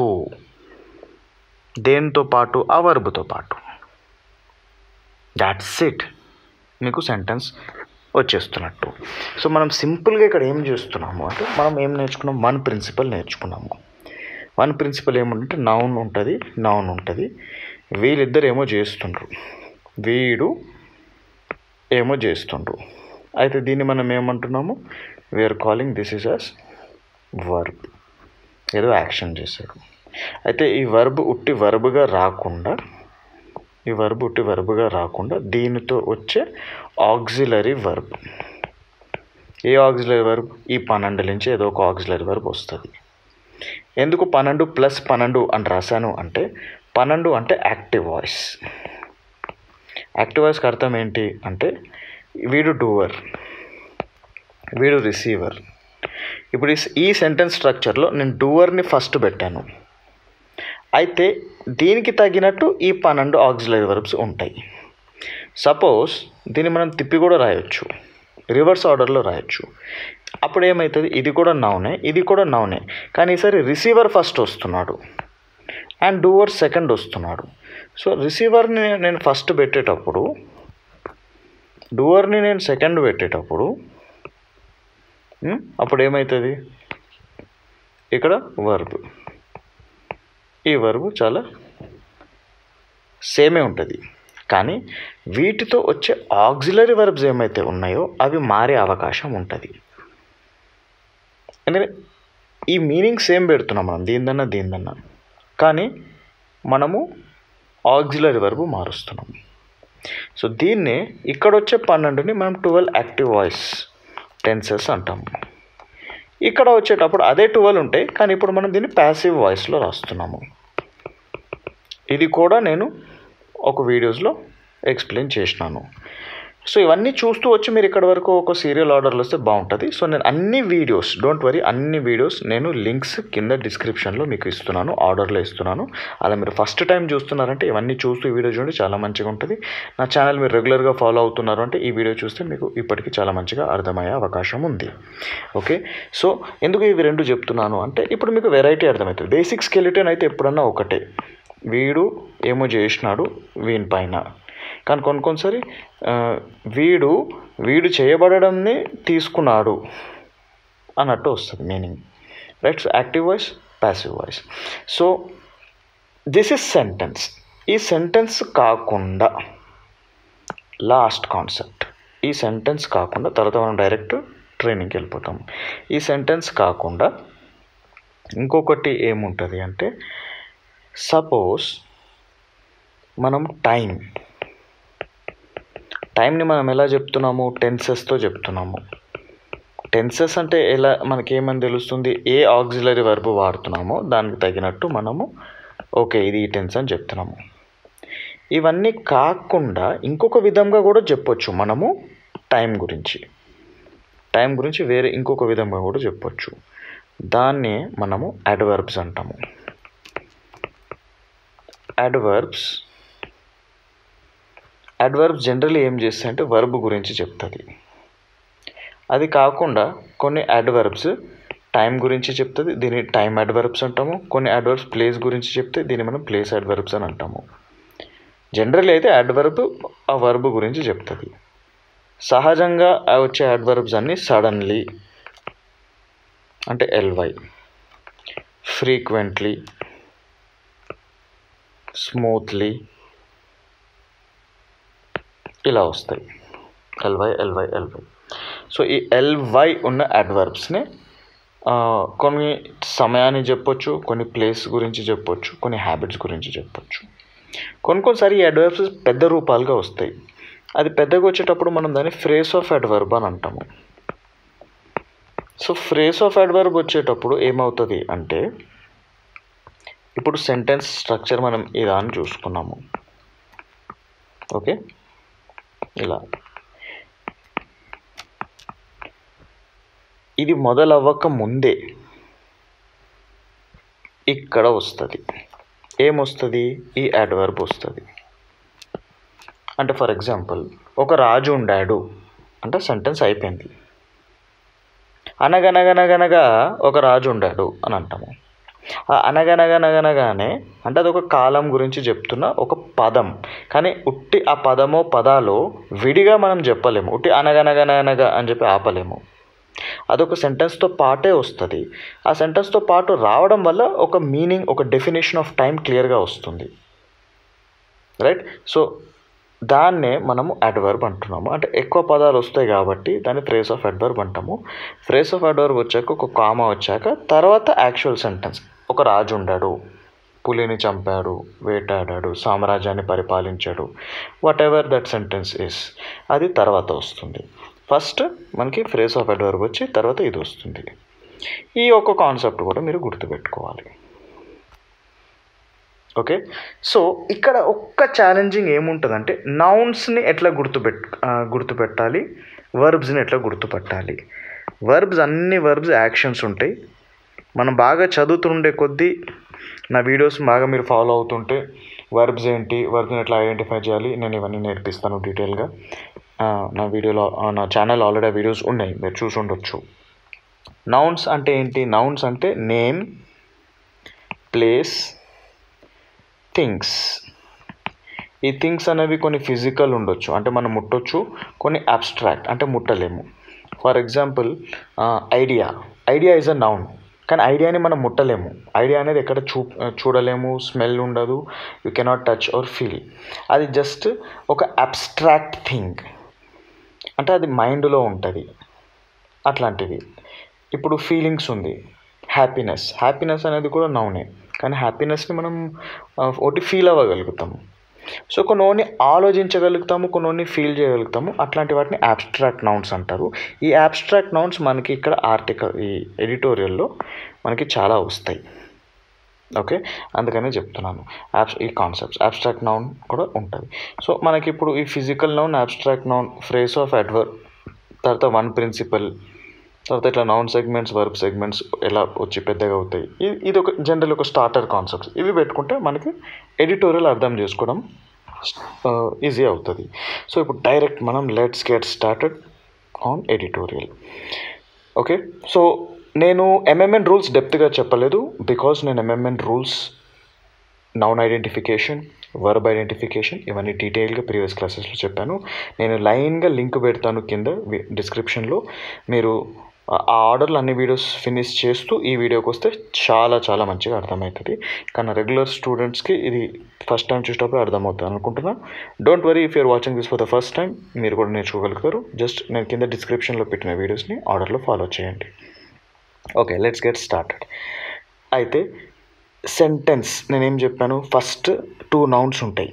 దేనితో పాటు ఆ వర్బుతో పాటు దాట్స్ ఇట్ మీకు సెంటెన్స్ వచ్చేస్తున్నట్టు సో మనం సింపుల్గా ఇక్కడ ఏం చేస్తున్నాము అంటే మనం ఏం నేర్చుకున్నాం వన్ ప్రిన్సిపల్ నేర్చుకున్నాము వన్ ప్రిన్సిపల్ ఏముంటే నౌన్ ఉంటుంది నౌన్ ఉంటుంది వీళ్ళిద్దరు ఏమో చేస్తుండ్రు వీడు ఏమో చేస్తుండ్రు అయితే దీన్ని మనం ఏమంటున్నాము we're calling this is as verb ఏదో యాక్షన్ చేశాడు అయితే ఈ వర్బ్ ఉట్టి వర్బ్గా రాకుండా ఈ వర్బ్ ఉట్టి వర్బ్గా రాకుండా దీనితో వచ్చే ఆక్సిలరీ వర్బ్ ఏ ఆక్సిలరీ వర్బ్ ఈ పన్నెండు నుంచి ఏదో ఒక ఆక్సిలరీ వర్బ్ వస్తుంది ఎందుకు పన్నెండు ప్లస్ పన్నెండు అని రాశాను అంటే పన్నెండు అంటే యాక్టివ్ వాయిస్ యాక్టివ్ వాయిస్కి అర్థం ఏంటి అంటే వీడు డూవర్ వీడు రిసీవర్ ఇప్పుడు ఈ ఈ సెంటెన్స్ స్ట్రక్చర్లో నేను డూవర్ని ఫస్ట్ పెట్టాను అయితే దీనికి తగినట్టు ఈ పన్నెండు ఆక్సిలరీ వర్బ్స్ ఉంటాయి సపోజ్ దీన్ని మనం తిప్పి కూడా రాయొచ్చు రివర్స్ ఆర్డర్లో రాయొచ్చు అప్పుడు ఏమవుతుంది ఇది కూడా నౌనే ఇది కూడా నౌనే కానీ ఈసారి రిసీవర్ ఫస్ట్ వస్తున్నాడు అండ్ డూవర్ సెకండ్ వస్తున్నాడు సో రిసీవర్ని నేను ఫస్ట్ పెట్టేటప్పుడు డూవర్ని నేను సెకండ్ పెట్టేటప్పుడు ఉమ్, అప్పుడు ఏమవుతుంది ఇక్కడ వర్బ్ ఈ వర్బ్ చాలా సేమే ఉంటుంది కానీ వీటితో వచ్చే ఆక్సిలరీ వర్బ్స్ ఏమైతే ఉన్నాయో అవి మారే అవకాశం ఉంటుంది ఎందుకంటే ఈ మీనింగ్ సేమ్ పెడుతున్నాం మనం దీనిదన్నా దీనిదన్నా కానీ మనము ఆక్సిలరీ వర్బ్ మారుస్తున్నాం సో దీన్నే ఇక్కడ వచ్చే పన్నెండుని మనం ట్వెల్వ్ యాక్టివ్ వాయిస్ టెన్సెస్ అంటాము ఇక్కడ వచ్చేటప్పుడు అదే ట్వెల్వ్ ఉంటాయి కానీ ఇప్పుడు మనం దీన్ని ప్యాసివ్ వాయిస్లో రాస్తున్నాము ఇది కూడా నేను ఒక వీడియోస్లో ఎక్స్ప్లెయిన్ చేసినాను సో ఇవన్నీ చూస్తూ వచ్చి మీరు ఇక్కడ వరకు ఒక సీరియల్ ఆర్డర్లో వస్తే బాగుంటుంది సో నేను అన్ని వీడియోస్ డోంట్ వరీ అన్ని వీడియోస్ నేను లింక్స్ కింద డిస్క్రిప్షన్లో మీకు ఇస్తున్నాను ఆర్డర్లో ఇస్తున్నాను అలా మీరు ఫస్ట్ టైం చూస్తున్నారంటే ఇవన్నీ చూస్తూ ఈ వీడియో చూడండి చాలా మంచిగా ఉంటుంది నా ఛానల్ మీరు రెగ్యులర్గా ఫాలో అవుతున్నారు అంటే ఈ వీడియో చూస్తే మీకు ఇప్పటికీ చాలా మంచిగా అర్థమయ్యే అవకాశం ఉంది ఓకే సో ఎందుకు ఇవి రెండు చెప్తున్నాను అంటే ఇప్పుడు మీకు వెరైటీ అర్థమవుతుంది బేసిక్ స్కెలిటన్ అయితే ఎప్పుడన్నా ఒకటే వీడు ఏమో చేసినాడు వీని పైన కానీ కొన్ని కొన్నిసారి ఆ, వీడు వీడు చేయబడడంని తీసుకున్నాడు అన్నట్టు వస్తుంది meaning right so active voice passive voice so this is sentence ఈ సెంటెన్స్ కాకుండా లాస్ట్ కాన్సెప్ట్ ఈ సెంటెన్స్ కాకుండా తర్వాత మనం డైరెక్ట్ ట్రైనింగ్కి వెళ్ళిపోతాం ఈ సెంటెన్స్ కాకుండా ఇంకొకటి ఏముంటుంది అంటే సపోజ్ మనం టైం టైంని మనం ఎలా చెప్తున్నాము టెన్సెస్తో చెప్తున్నాము టెన్సెస్ అంటే ఎలా మనకేమని తెలుస్తుంది ఏ ఆక్సిలరీ వర్బ్ వాడుతున్నామో దానికి తగినట్టు మనము ఓకే ఇది ఈ టెన్స్ అని చెప్తున్నాము ఇవన్నీ కాకుండా ఇంకొక విధంగా కూడా చెప్పొచ్చు మనము టైం గురించి టైం గురించి వేరే ఇంకొక విధంగా కూడా చెప్పొచ్చు దాన్నే మనము అడ్వర్బ్స్ అంటాము అడ్వర్బ్స్ అడ్వర్బ్స్ జనరల్లీ ఏం చేస్తాయంటే వర్బ్ గురించి చెప్తుంది అది కాకుండా కొన్ని అడ్వర్బ్స్ టైం గురించి చెప్తుంది దీన్ని టైం అడ్వర్బ్స్ అంటాము కొన్ని అడ్వర్బ్స్ ప్లేస్ గురించి చెప్తే దీన్ని మనం ప్లేస్ అడ్వర్బ్స్ అని అంటాము జనరల్ అయితే అడ్వర్బ్ ఆ వర్బ్ గురించి చెప్తుంది సహజంగా ఆ వచ్చే అడ్వర్బ్స్ అన్నీ సడన్లీ అంటే ఎల్వై ఫ్రీక్వెంట్లీ స్మూత్లీ ఇలా వస్తాయి ఎల్వై ఎల్వై ఎల్వై సో ఈ ఎల్వై ఉన్న అడ్వర్బ్స్ని కొన్ని సమయాన్ని చెప్పొచ్చు కొన్ని ప్లేస్ గురించి చెప్పొచ్చు కొన్ని హ్యాబిట్స్ గురించి చెప్పొచ్చు కొన్ని కొన్నిసారి ఈ అడ్వర్బ్స్ పెద్ద రూపాలుగా వస్తాయి అది పెద్దగా వచ్చేటప్పుడు మనం దాన్ని ఫ్రేస్ ఆఫ్ అడ్వర్బ్ అని అంటాము సో ఫ్రేస్ ఆఫ్ అడ్వర్బ్ వచ్చేటప్పుడు ఏమవుతుంది అంటే ఇప్పుడు సెంటెన్స్ స్ట్రక్చర్ మనం ఇలా అని చూసుకున్నాము ఓకే ఇలా ఇది మొదలవ్వక ముందే ఇక్కడ వస్తుంది ఏమొస్తుంది ఈ అడ్వర్బ్ వస్తుంది అంటే ఫర్ ఎగ్జాంపుల్ ఒక రాజు ఉండాడు అంటే సెంటెన్స్ అయిపోయింది అనగనగనగనగా ఒక రాజు ఉండాడు అని అంటాము ఆ అనగనగనగనగానే అంటే అది ఒక కాలం గురించి చెప్తున్న ఒక పదం కానీ ఉట్టి ఆ పదమో పదాలో విడిగా మనం చెప్పలేము ఉట్టి అనగనగనగనగా అని చెప్పి ఆపలేము అదొక సెంటెన్స్తో పాటే వస్తుంది ఆ సెంటెన్స్తో పాటు రావడం వల్ల ఒక మీనింగ్ ఒక డెఫినేషన్ ఆఫ్ టైం క్లియర్గా వస్తుంది రైట్ సో దాన్నే మనము అడ్వర్బ్ అంటున్నాము అంటే ఎక్కువ పదాలు వస్తాయి కాబట్టి దాన్ని ఫ్రేస్ ఆఫ్ అడ్వర్బ్ అంటాము ఫ్రేస్ ఆఫ్ అడ్వర్బ్ వచ్చాక ఒక కామా వచ్చాక తర్వాత యాక్చువల్ సెంటెన్స్ ఒక రాజు ఉండాడు పులిని చంపాడు వేటాడాడు సామ్రాజ్యాన్ని పరిపాలించాడు whatever that sentence is అది తర్వాత వస్తుంది ఫస్ట్ మనకి ఫ్రేస్ ఆఫ్ అడ్వర్బ్ వచ్చి తర్వాత ఇది వస్తుంది ఈ ఒక్క కాన్సెప్ట్ కూడా మీరు గుర్తుపెట్టుకోవాలి ఓకే సో ఇక్కడ ఒక్క ఛాలెంజింగ్ ఏముంటుందంటే నౌన్స్ని ఎట్లా గుర్తుపెట్ గుర్తుపెట్టాలి వర్బ్స్ని ఎట్లా గుర్తుపట్టాలి వర్బ్స్ అన్ని వర్బ్స్ యాక్షన్స్ ఉంటాయి మనం బాగా చదువుతుండే కొద్దీ నా వీడియోస్ బాగా మీరు ఫాలో అవుతుంటే వర్బ్స్ ఏంటి వర్బ్ని ఎట్లా ఐడెంటిఫై చేయాలి నేను ఇవన్నీ నేర్పిస్తాను డీటెయిల్గా నా వీడియోలో నా ఛానల్ ఆల్రెడీ వీడియోస్ ఉన్నాయి మీరు చూసి ఉండొచ్చు నౌన్స్ అంటే ఏంటి నౌన్స్ అంటే నేమ్ ప్లేస్ థింగ్స్ ఈ థింగ్స్ అనేవి కొన్ని ఫిజికల్ ఉండొచ్చు అంటే మనం ముట్టొచ్చు కొన్ని అబ్స్ట్రాక్ట్ అంటే ముట్టలేము for example idea idea is a noun కానీ ఐడియాని మనం ముట్టలేము ఐడియా అనేది ఎక్కడ చూ చూడలేము స్మెల్ ఉండదు you cannot touch or feel అది జస్ట్ ఒక అబ్స్ట్రాక్ట్ థింగ్ అంటే అది మైండ్లో ఉంటుంది అట్లాంటివి ఇప్పుడు ఫీలింగ్స్ ఉంది హ్యాపీనెస్ హ్యాపీనెస్ అనేది కూడా నౌనే కానీ హ్యాపీనెస్ని మనం ఒకటి ఫీల్ అవ్వగలుగుతాము సో కొన్ని ఆలోచించగలుగుతాము కొన్ని ఫీల్ చేయగలుగుతాము అట్లాంటి వాటిని అబ్స్ట్రాక్ట్ నౌన్స్ అంటారు ఈ అబ్స్ట్రాక్ట్ నౌన్స్ మనకి ఇక్కడ ఆర్టికల్ ఈ ఎడిటోరియల్లో మనకి చాలా వస్తాయి ఓకే అందుకనే చెప్తున్నాను యాబ్స్ ఈ కాన్సెప్ట్స్ అబ్స్ట్రాక్ట్ నౌన్ కూడా ఉంటుంది సో మనకి ఇప్పుడు ఈ physical noun abstract noun phrase of adverb తర్వాత వన్ ప్రిన్సిపల్ తర్వాత ఇట్లా నౌన్ సెగ్మెంట్స్ వర్బ్ సెగ్మెంట్స్ ఎలా వచ్చి పెద్దగా అవుతాయి ఇది ఇది ఒక జనరల్ ఒక స్టార్టర్ కాన్సెప్ట్స్ ఇవి పెట్టుకుంటే మనకి ఎడిటోరియల్ అర్థం చేసుకోవడం ఈజీ అవుతుంది సో ఇప్పుడు డైరెక్ట్ మనం let's get started on editorial okay so నేను ఎంఎంఎన్ రూల్స్ డెప్త్గా చెప్పలేదు బికాజ్ నేను MMN rules noun identification verb identification ఇవన్నీ డీటెయిల్గా ప్రీవియస్ క్లాసెస్లో చెప్పాను నేను లైన్గా లింక్ పెడతాను కింద డిస్క్రిప్షన్లో మీరు ఆ ఆర్డర్లో అన్ని వీడియోస్ ఫినిష్ చేస్తూ ఈ వీడియోకి వస్తే చాలా చాలా మంచిగా అర్థమవుతుంది కానీ రెగ్యులర్ స్టూడెంట్స్కి ఇది ఫస్ట్ టైం చూసేటప్పుడు అర్థమవుతుంది అనుకుంటున్నా don't worry if you're watching this for the first time మీరు కూడా నేర్చుకోగలుగుతారు జస్ట్ నేను కింద డిస్క్రిప్షన్లో పెట్టిన వీడియోస్ని ఆర్డర్లో ఫాలో చేయండి ఓకే లెట్స్ గెట్ స్టార్టెడ్ అయితే సెంటెన్స్ నేనేం చెప్పాను ఫస్ట్ టూ నౌన్స్ ఉంటాయి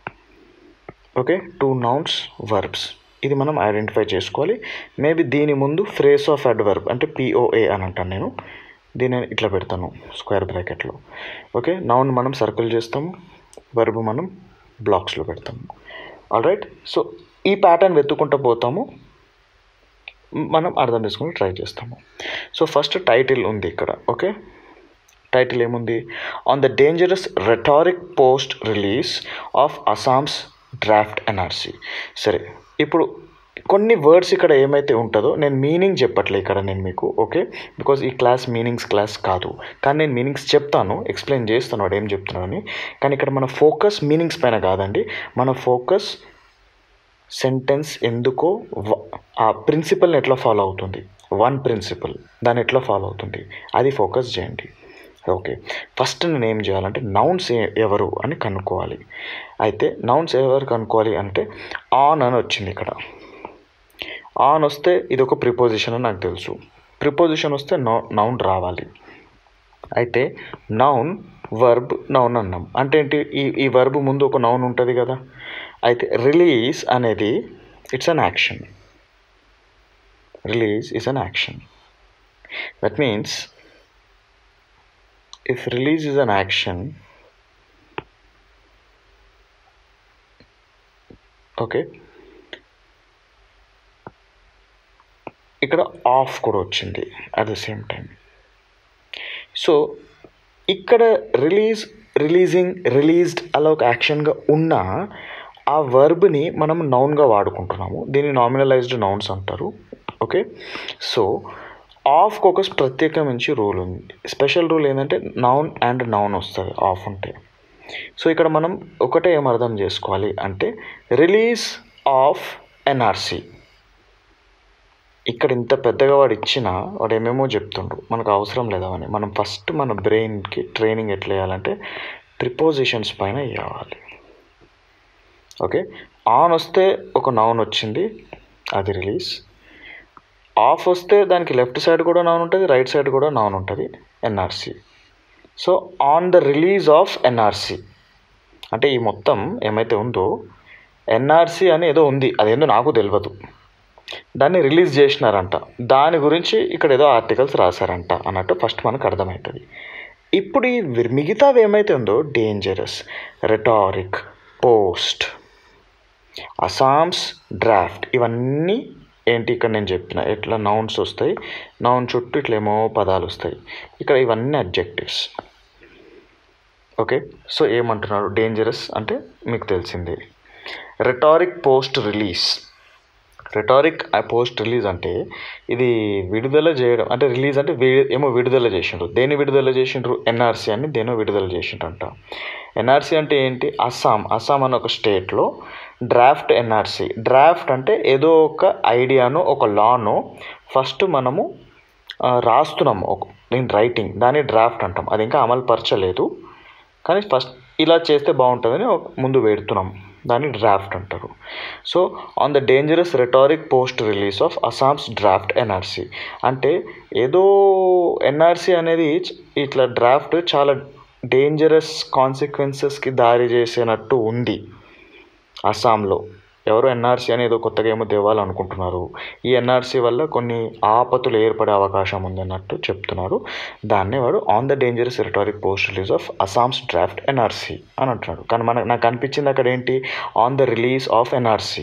ఓకే టూ నౌన్స్ వర్బ్స్ ఇది మనం ఐడెంటిఫై చేసుకోవాలి మేబీ దీని ముందు ఫ్రేస్ ఆఫ్ అడ్వర్బ్ అంటే పిఓఏ అని అంటాను నేను దీన్ని ఇట్లా పెడతాను స్క్వేర్ బ్రాకెట్లో ఓకే నౌన్ మనం సర్కిల్ చేస్తాము వర్బ్ మనం బ్లాక్స్లో పెడతాము ఆల్ రైట్ సో ఈ ప్యాటర్న్ వెతుక్కుంటూ పోతాము మనం అర్థం చేసుకుని ట్రై చేస్తాము సో ఫస్ట్ టైటిల్ ఉంది ఇక్కడ ఓకే టైటిల్ ఏముంది on the dangerous rhetoric post release of Assam's draft NRC సరే ఇప్పుడు కొన్ని వర్డ్స్ ఇక్కడ ఏమైతే ఉంటుందో నేను మీనింగ్ చెప్పట్లే ఇక్కడ నేను మీకు ఓకే బికాజ్ ఈ క్లాస్ మీనింగ్స్ క్లాస్ కాదు కానీ నేను మీనింగ్స్ చెప్తాను ఎక్స్ప్లెయిన్ చేస్తాను వాడు ఏం చెప్తున్నాడని కానీ ఇక్కడ మన ఫోకస్ మీనింగ్స్ పైన కాదండి మన ఫోకస్ సెంటెన్స్ ఎందుకో ఆ ప్రిన్సిపల్ని ఎట్లా ఫాలో అవుతుంది వన్ ప్రిన్సిపల్ దాన్ని ఎట్లా ఫాలో అవుతుంది అది ఫోకస్ చేయండి ఓకే ఫస్ట్ నేను ఏం చేయాలంటే నౌన్స్ ఎవరు అని కనుక్కోవాలి అయితే నౌన్స్ ఎవరు కనుక్కోవాలి అంటే ఆన్ అని వచ్చింది ఇక్కడ ఆన్ వస్తే ఇది ఒక ప్రిపోజిషన్ అని నాకు తెలుసు ప్రిపోజిషన్ వస్తే నౌ నౌన్ రావాలి అయితే నౌన్ వర్బ్ నౌన్ అన్నాం అంటే ఏంటి ఈ ఈ వర్బ్ ముందు ఒక నౌన్ ఉంటుంది కదా అయితే రిలీజ్ అనేది it's an action release is an action that means if release is an action okay ఇక్కడ ఆఫ్ కూడా వచ్చింది at the same time so ఇక్కడ రిలీజ్ రిలీజింగ్ రిలీజ్డ్ అలా ఒక యాక్షన్గా ఉన్న ఆ వర్బ్ని మనం నౌన్గా వాడుకుంటున్నాము దీన్ని నామినలైజ్డ్ నౌన్స్ అంటారు ఓకే సో ఆఫ్కి ఒక ప్రత్యేకమించి రూల్ ఉంది స్పెషల్ రూల్ ఏంటంటే నౌన్ అండ్ నౌన్ వస్తుంది ఆఫ్ ఉంటే సో ఇక్కడ మనం ఒకటే ఏం అర్థం చేసుకోవాలి అంటే రిలీజ్ ఆఫ్ ఎన్ఆర్సి ఇక్కడ ఇంత పెద్దగా వాడు ఇచ్చినా వాడు ఏమేమో చెప్తుండ్రు మనకు అవసరం లేదా అని మనం ఫస్ట్ మన బ్రెయిన్కి ట్రైనింగ్ ఎట్లా వేయాలంటే ప్రిపోజిషన్స్ పైన వేయాలి ఓకే ఆన్ వస్తే ఒక నౌన్ వచ్చింది అది రిలీజ్ ఆఫ్ వస్తే దానికి లెఫ్ట్ సైడ్ కూడా నౌన్ ఉంటుంది రైట్ సైడ్ కూడా నౌన్ ఉంటుంది NRC so on the release of NRC అంటే ఈ మొత్తం ఏమైతే ఉందో ఎన్ఆర్సి అని ఏదో ఉంది అదేందో నాకు తెలియదు దాన్ని రిలీజ్ చేసినారంట దాని గురించి ఇక్కడ ఏదో ఆర్టికల్స్ రాశారంట అన్నట్టు ఫస్ట్ మనకు అర్థమవుతుంది ఇప్పుడు ఈ వి- మిగతావి ఏమైతే ఉందో dangerous rhetoric post Assam's draft ఇవన్నీ ఏంటి ఇక్కడ నేను చెప్పిన ఎట్లా నౌన్స్ వస్తాయి నౌన్ చుట్టూ ఇట్లా ఏమో పదాలు వస్తాయి ఇక్కడ ఇవన్నీ అబ్జెక్టివ్స్ ఓకే సో ఏమంటున్నారు డేంజరస్ అంటే మీకు తెలిసింది rhetoric post release rhetoric post release అంటే ఇది విడుదల చేయడం అంటే రిలీజ్ అంటే వి- ఏమో విడుదల చేసిండ్రు దేన్ని విడుదల చేసిండ్రు ఎన్ఆర్సీ అని దేనో విడుదల చేసిండ్రంట ఎన్ఆర్సీ అంటే ఏంటి అస్సాం అస్సాం అనే ఒక స్టేట్లో డ్రాఫ్ట్ ఎన్ఆర్సీ డ్రాఫ్ట్ అంటే ఏదో ఒక ఐడియాను ఒక లాను ఫస్ట్ మనము ఆ, రాస్తున్నాము ఒక ఇన్ రైటింగ్ దాన్ని డ్రాఫ్ట్ అంటాం అది ఇంకా అమలు పరచలేదు కానీ ఫస్ట్ ఇలా చేస్తే బాగుంటుందని ఒక- ముందు పెడుతున్నాం దాన్ని డ్రాఫ్ట్ అంటారు so on the dangerous rhetoric post release of Assam's draft NRC అంటే ఏదో ఎన్ఆర్సీ అనేది చ- ఇట్లా డ్రాఫ్ట్ చాలా డేంజరస్ కాన్సిక్వెన్సెస్కి దారి చేసేనట్టు ఉంది అస్సాంలో ఎవరు ఎన్ఆర్సీ అని ఏదో కొత్తగా ఏమో తేవాలనుకుంటున్నారు ఈ ఎన్ఆర్సీ వల్ల కొన్ని ఆపతులు ఏర్పడే అవకాశం ఉందన్నట్టు చెప్తున్నారు దాన్నే వాడు on the dangerous rhetoric post release of Assam's draft NRC అని అంటున్నాడు కానీ మనకు నాకు అనిపించింది అక్కడ ఏంటి on the release of NRC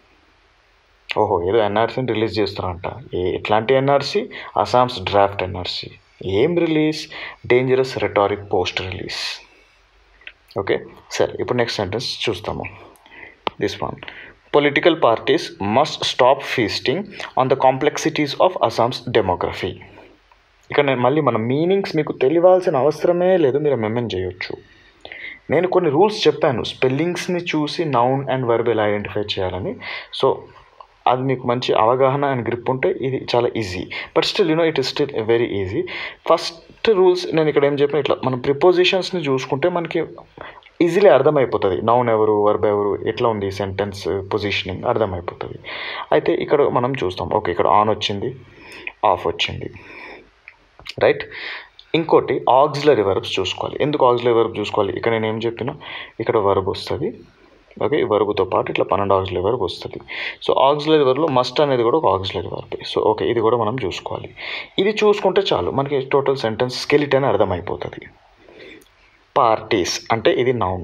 ఓహో ఏదో ఎన్ఆర్సీని రిలీజ్ చేస్తున్నారంట ఏ ఎట్లాంటి ఎన్ఆర్సీ అస్సామ్స్ డ్రాఫ్ట్ ఎన్ఆర్సీ ఏం release dangerous rhetoric post release okay సరే ఇప్పుడు నెక్స్ట్ సెంటెన్స్ చూస్తాము this one political parties must stop feasting on the complexities of Assam's demography ఇక్కడ నేను మళ్ళీ మన మీనింగ్స్ మీకు తెలియాల్సిన అవసరమే లేదు మీరు మెమెంట్ చేయొచ్చు నేను కొన్ని రూల్స్ చెప్పాను స్పెల్లింగ్స్ని చూసి నౌన్ అండ్ వర్బ్ ఎలా ఐడెంటిఫై చేయాలని సో అది మీకు మంచి అవగాహన అండ్ గ్రిప్ ఉంటే ఇది చాలా easy but still you know it is still very easy first rules నేను ఇక్కడ ఏం చెప్పిన ఇట్లా మనం ప్రిపోజిషన్స్ని చూసుకుంటే మనకి ఈజీలీ అర్థమైపోతుంది నౌన్ ఎవరు వర్బ్ ఎవరు ఎట్లా ఉంది సెంటెన్స్ పొజిషనింగ్ అర్థమైపోతుంది అయితే ఇక్కడ మనం చూస్తాం ఓకే ఇక్కడ ఆన్ వచ్చింది ఆఫ్ వచ్చింది రైట్ ఇంకోటి ఆక్సిలరీ వర్బ్స్ చూసుకోవాలి ఎందుకు ఆక్సిలరీ వర్బ్ చూసుకోవాలి ఇక్కడ నేను ఏం చెప్పినా ఇక్కడ వర్బ్ వస్తుంది ఓకే ఈ వర్బ్తో పాటు ఇట్లా పన్నెండు ఆక్సిలరీ వర్బ్ వస్తుంది సో ఆక్సిలరీ వర్బ్లో మస్ట్ అనేది కూడా ఒక ఆక్సిలరీ వర్బ్ సో ఓకే ఇది కూడా మనం చూసుకోవాలి ఇది చూసుకుంటే చాలు మనకి టోటల్ సెంటెన్స్ స్కెలిట్ అని అర్థమైపోతుంది పార్టీస్ అంటే ఇది నౌన్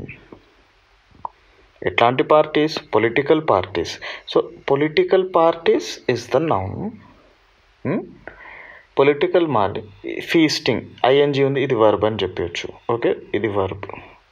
ఎట్లాంటి parties political parties so political parties is the noun political మార్ ఫీస్టింగ్ ఐఎన్జి ఉంది ఇది వర్బ్ అని చెప్పవచ్చు ఓకే ఇది వర్బ్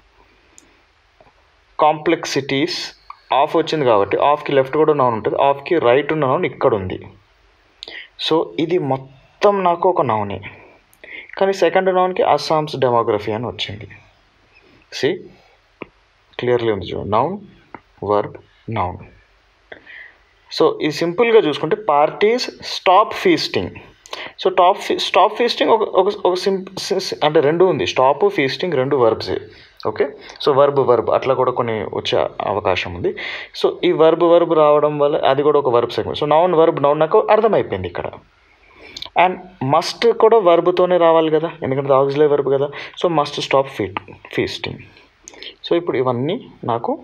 కాంప్లెక్సిటీస్ ఆఫ్ వచ్చింది కాబట్టి ఆఫ్కి లెఫ్ట్ కూడా నౌన్ ఉంటుంది ఆఫ్కి రైట్ ఉన్న నౌన్ ఇక్కడ ఉంది సో ఇది మొత్తం నాకు ఒక నౌనే కానీ సెకండ్ నౌన్కి అస్సామ్స్ డెమోగ్రఫీ అని వచ్చింది సి క్లియర్లీ ఉంది చూడండి నౌన్ వర్బ్ నౌన్ సో ఇది సింపుల్గా చూసుకుంటే parties stop feasting so top fee stop feasting ఒక ఒక ఒక సింప్ అంటే రెండు ఉంది స్టాప్ ఫీస్టింగ్ రెండు వర్బ్సే ఓకే సో వర్బ్ వర్బ్ అట్లా కూడా కొన్ని వచ్చే అవకాశం ఉంది సో ఈ వర్బ్ వర్బ్ రావడం వల్ల అది కూడా ఒక verb segment so noun verb noun నాకు అర్థమైపోయింది ఇక్కడ అండ్ మస్ట్ కూడా వర్బ్తోనే రావాలి కదా ఎందుకంటే ఆక్సిలరీ వర్బ్ కదా so must stop feet feasting so ఇప్పుడు ఇవన్నీ నాకు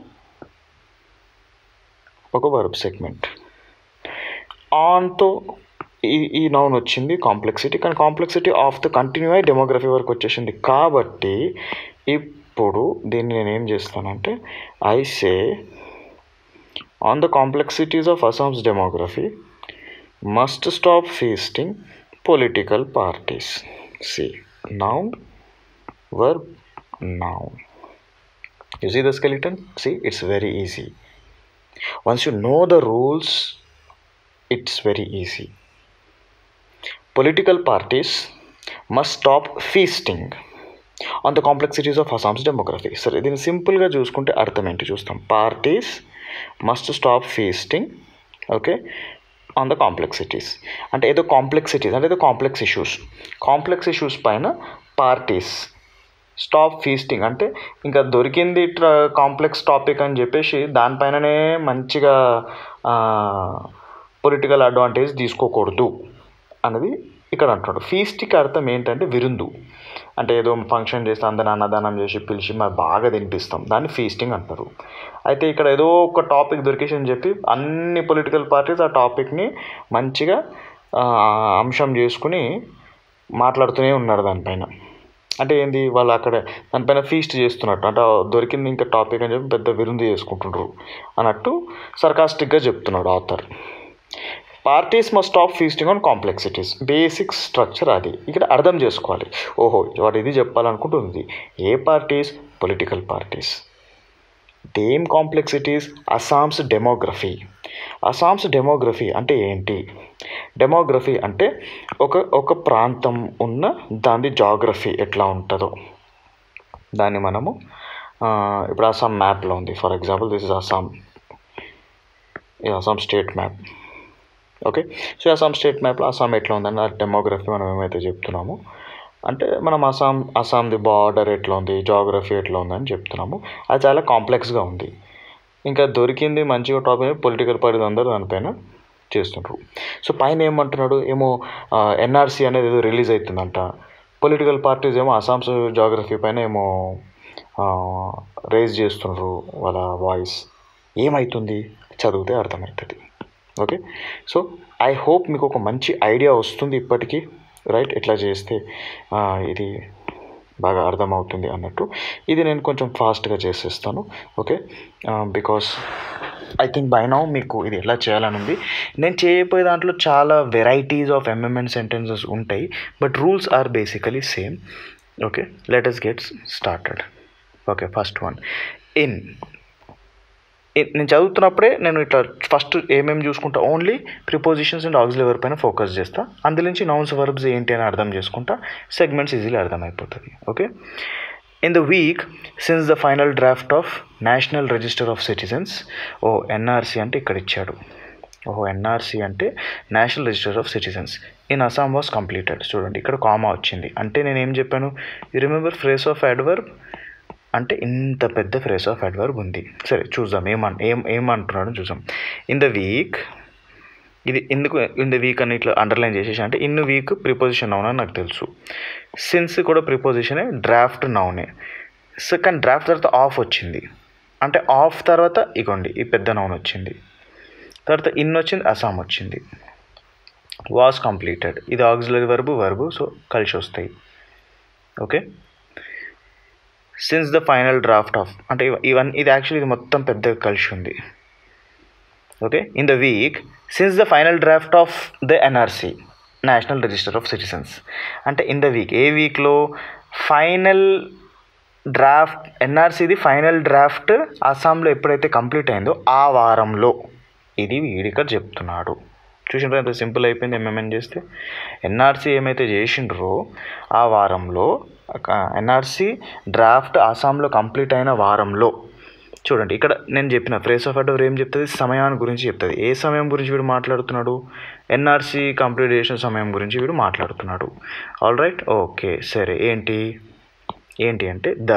ఒక వర్బ్ సెగ్మెంట్ ఆన్తో ఈ ఈ నౌన్ వచ్చింది కాంప్లెక్సిటీ కానీ కాంప్లెక్సిటీ ఆఫ్ ద కంటిన్యూ అయ్యి డెమోగ్రఫీ వరకు వచ్చేసింది కాబట్టి ఇప్పుడు దీన్ని నేను ఏం చేస్తానంటే I say on the complexities of Assam's demography must stop feasting political parties see noun verb noun You see the skeleton? See, it's very easy. Once you know the rules, it's very easy. Political parties must stop feasting on the complexities of Assam's demography. సరే దీన్ని సింపుల్గా చూసుకుంటే అర్థం ఏంటి చూస్తాం parties must stop feasting okay on the complexities అంటే ఏదో complexities అంటే ఏదో కాంప్లెక్స్ ఇష్యూస్ కాంప్లెక్స్ ఇష్యూస్ పైన పార్టీస్ స్టాప్ ఫీస్టింగ్ అంటే ఇంకా దొరికింది ట్ర కాంప్లెక్స్ టాపిక్ అని చెప్పేసి దానిపైననే మంచిగా పొలిటికల్ అడ్వాంటేజ్ తీసుకోకూడదు అన్నది ఇక్కడ అంటున్నాడు ఫీస్ట్కి అర్థం ఏంటంటే విరుందు అంటే ఏదో ఫంక్షన్ చేస్తే అందరిని అన్నదానం చేసి పిలిచి మరి బాగా తినిపిస్తాం దాన్ని ఫీస్టింగ్ అంటారు అయితే ఇక్కడ ఏదో ఒక టాపిక్ దొరికేసి అని చెప్పి అన్ని పొలిటికల్ పార్టీస్ ఆ టాపిక్ని మంచిగా ఆ, అంశం చేసుకుని మాట్లాడుతూనే ఉన్నారు దానిపైన అంటే ఏంది వాళ్ళు అక్కడ దానిపైన ఫీస్ట్ చేస్తున్నట్టు అంటే ఆ దొరికింది ఇంకా టాపిక్ అని చెప్పి పెద్ద విరుందు చేసుకుంటుండ్రు అన్నట్టు సర్కాస్టిక్గా చెప్తున్నాడు author parties must stop feasting on complexities basic structure అది ఇక్కడ అర్థం చేసుకోవాలి ఓహో వాడు ఇది చెప్పాలనుకుంటుంది ఏ parties political parties them complexities Assam's demography Assam's demography అంటే ఏంటి డెమోగ్రఫీ అంటే ఒక ఒక ప్రాంతం ఉన్న దాని జాగ్రఫీ ఎట్లా ఉంటుందో దాన్ని మనము ఆ, ఇప్పుడు అస్సాం మ్యాప్లో ఉంది for example this is Assam ఇది Assam state map okay so Assam state మ్యాప్లో అస్సాం ఎట్లా ఉందని ఆ డెమోగ్రఫీ మనం ఏమైతే చెప్తున్నామో అంటే మనం అస్సాం అస్సాంది బార్డర్ ఎట్లా ఉంది జాగ్రఫీ ఎట్లా ఉందని చెప్తున్నాము అది చాలా కాంప్లెక్స్గా ఉంది ఇంకా దొరికింది మంచిగా టాపిక్ పొలిటికల్ పార్టీస్ అందరూ దానిపైన చేస్తుంటారు సో పైన ఏమంటున్నాడు ఏమో ఎన్ఆర్సీ అనేది ఏదో రిలీజ్ అవుతుందంట పొలిటికల్ పార్టీస్ ఏమో అస్సాంస్ జాగ్రఫీ పైన ఏమో రేజ్ చేస్తున్నారు వాళ్ళ వాయిస్ ఏమవుతుంది చదివితే అర్థమవుతుంది ఓకే సో ఐ హోప్ మీకు ఒక మంచి ఐడియా వస్తుంది ఇప్పటికీ రైట్ ఎట్లా చేస్తే ఆ, ఇది బాగా అర్థమవుతుంది అన్నట్టు ఇది నేను కొంచెం ఫాస్ట్గా చేసేస్తాను okay because I think by now మీకు ఇది ఎలా చేయాలని ఉంది నేను చేయబోయే దాంట్లో చాలా వెరైటీస్ ఆఫ్ ఎంఎంఎన్ సెంటెన్సెస్ ఉంటాయి but rules are basically same okay let us get started okay first one in ఇ- నేను చదువుతున్నప్పుడే నేను ఇట్లా ఫస్ట్ ఏమేమి చూసుకుంటా only prepositions and auxiliary verb పైన ఫోకస్ చేస్తా అందులోంచి నౌన్స్ వర్బ్స్ ఏంటి అని అర్థం చేసుకుంటా సెగ్మెంట్స్ ఈజీలీ అర్థమైపోతుంది okay in the week since the final draft of national register of citizens ఓ ఎన్ఆర్సీ అంటే ఇక్కడ ఇచ్చాడు ఓహో ఎన్ఆర్సీ అంటే national register of citizens in Assam was completed చూడండి ఇక్కడ కామా వచ్చింది అంటే నేను ఏం చెప్పాను you remember phrase of adverb అంటే ఇంత పెద్ద ఫ్రేస్ ఆఫ్ అడ్వర్బ్ ఉంది సరే చూద్దాం ఏమన్ ఏం ఏమంటున్నాడు చూద్దాం ఇన్ ద వీక్ ఇది ఎందుకు ఇన్ ద వీక్ అని ఇట్లా అండర్లైన్ చేసేసి అంటే ఇన్ వీక్ ప్రిపోజిషన్ నౌన్ అని నాకు తెలుసు సిన్స్ కూడా ప్రిపోజిషనే డ్రాఫ్ట్ నౌనే సెకండ్ డ్రాఫ్ట్ తర్వాత ఆఫ్ వచ్చింది అంటే ఆఫ్ తర్వాత ఇగోండి ఈ పెద్ద నౌన్ వచ్చింది తర్వాత ఇన్ వచ్చింది అసాం వచ్చింది వాస్ కంప్లీటెడ్ ఇది ఆక్సిలరీ వర్బు వర్బు సో కలిసి వస్తాయి okay since the final draft of అంటే ఇవ- ఇవన్నీ ఇది యాక్చువల్లీ ఇది మొత్తం పెద్దగా కలిసి ఉంది okay in the week since the final draft of the NRC national register of citizens అంటే ఇన్ ద వీక్ ఏ వీక్లో ఫైనల్ డ్రాఫ్ట్ ఎన్ఆర్సీది ఫైనల్ డ్రాఫ్ట్ అస్సాంలో ఎప్పుడైతే కంప్లీట్ అయిందో ఆ వారంలో ఇది వీడిక్కడ చెప్తున్నాడు చూసిండ్రా ఎంత సింపుల్ అయిపోయింది ఎంఎంఎన్ చేస్తే ఎన్ఆర్సీ ఏమైతే చేసిండ్రో ఆ వారంలో ఎన్ఆర్సీ డ్రాఫ్ట్ అస్సాంలో కంప్లీట్ అయిన వారంలో చూడండి ఇక్కడ నేను చెప్పిన ఫ్రేస్ ఆఫ్ అడ్వర్ ఏం చెప్తుంది సమయాన్ని గురించి చెప్తుంది ఏ సమయం గురించి వీడు మాట్లాడుతున్నాడు ఎన్ఆర్సీ కంప్లీట్ చేసిన సమయం గురించి వీడు మాట్లాడుతున్నాడు ఆల్ రైట్ ఓకే సరే ఏంటి ఏంటి అంటే ద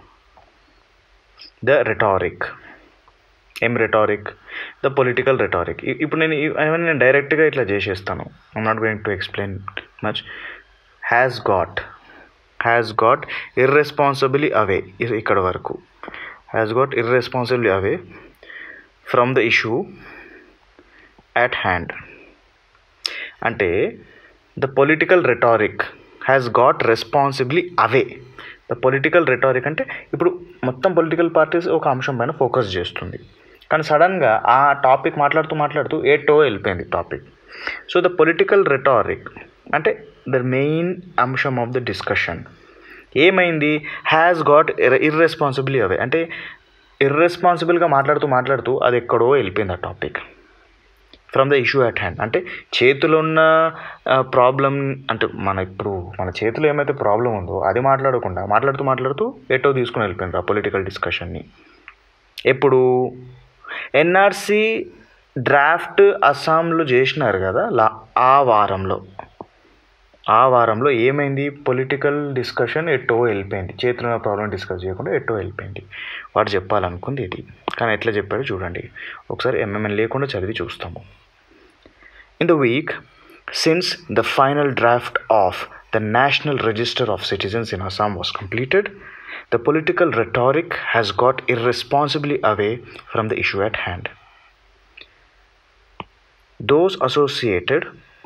ద రెటారిక్ ఏం రెటారిక్ ద పొలిటికల్ రెటారిక్ ఇప్పుడు నేను ఇ- అవన్నీ నేను డైరెక్ట్గా ఇట్లా చేసేస్తాను I'm not going to explain much has got has got irresponsibly away ఇక్కడ వరకు has got irresponsibly away from the issue at hand అంటే the political rhetoric has got responsibly away the political rhetoric అంటే ఇప్పుడు మొత్తం political parties ఒక అంశం పైన focus చేస్తుంది కానీ సడన్గా ఆ టాపిక్ మాట్లాడుతూ మాట్లాడుతూ ఏ టో వెళ్ళిపోయింది topic so the political rhetoric అంటే ద మెయిన్ అంశం ఆఫ్ ద డిస్కషన్ ఏమైంది హ్యాస్ గాట్ ఇర్రెస్పాన్సిబిలీ అవే అంటే ఇర్రెస్పాన్సిబుల్గా మాట్లాడుతూ మాట్లాడుతూ అది ఎక్కడో వెళ్ళిపోయింది ఆ topic from the issue at hand అంటే చేతిలో ఉన్న ప్రాబ్లం అంటే మన ఇప్పుడు మన చేతిలో ఏమైతే ప్రాబ్లం ఉందో అది మాట్లాడకుండా మాట్లాడుతూ మాట్లాడుతూ ఎటో తీసుకుని వెళ్ళిపోయింది ఆ పొలిటికల్ డిస్కషన్ని ఎప్పుడు ఎన్ఆర్సీ డ్రాఫ్ట్ అస్సాంలో చేసినారు కదా లా ఆ వారంలో ఆ వారంలో ఏమైంది పొలిటికల్ డిస్కషన్ ఎట్టో వెళ్ళిపోయింది చేతుల ప్రాబ్లం డిస్కస్ చేయకుండా ఎట్టో వెళ్ళిపోయింది వాడు చెప్పాలనుకుంది ఇది కానీ ఎట్లా చెప్పాడో చూడండి ఒకసారి ఎంఎంఎన్ లేకుండా చదివి చూస్తాము In the week since the final draft of the National Register of Citizens in Assam was completed, the political rhetoric has got irresponsibly away from the issue at hand. Those associated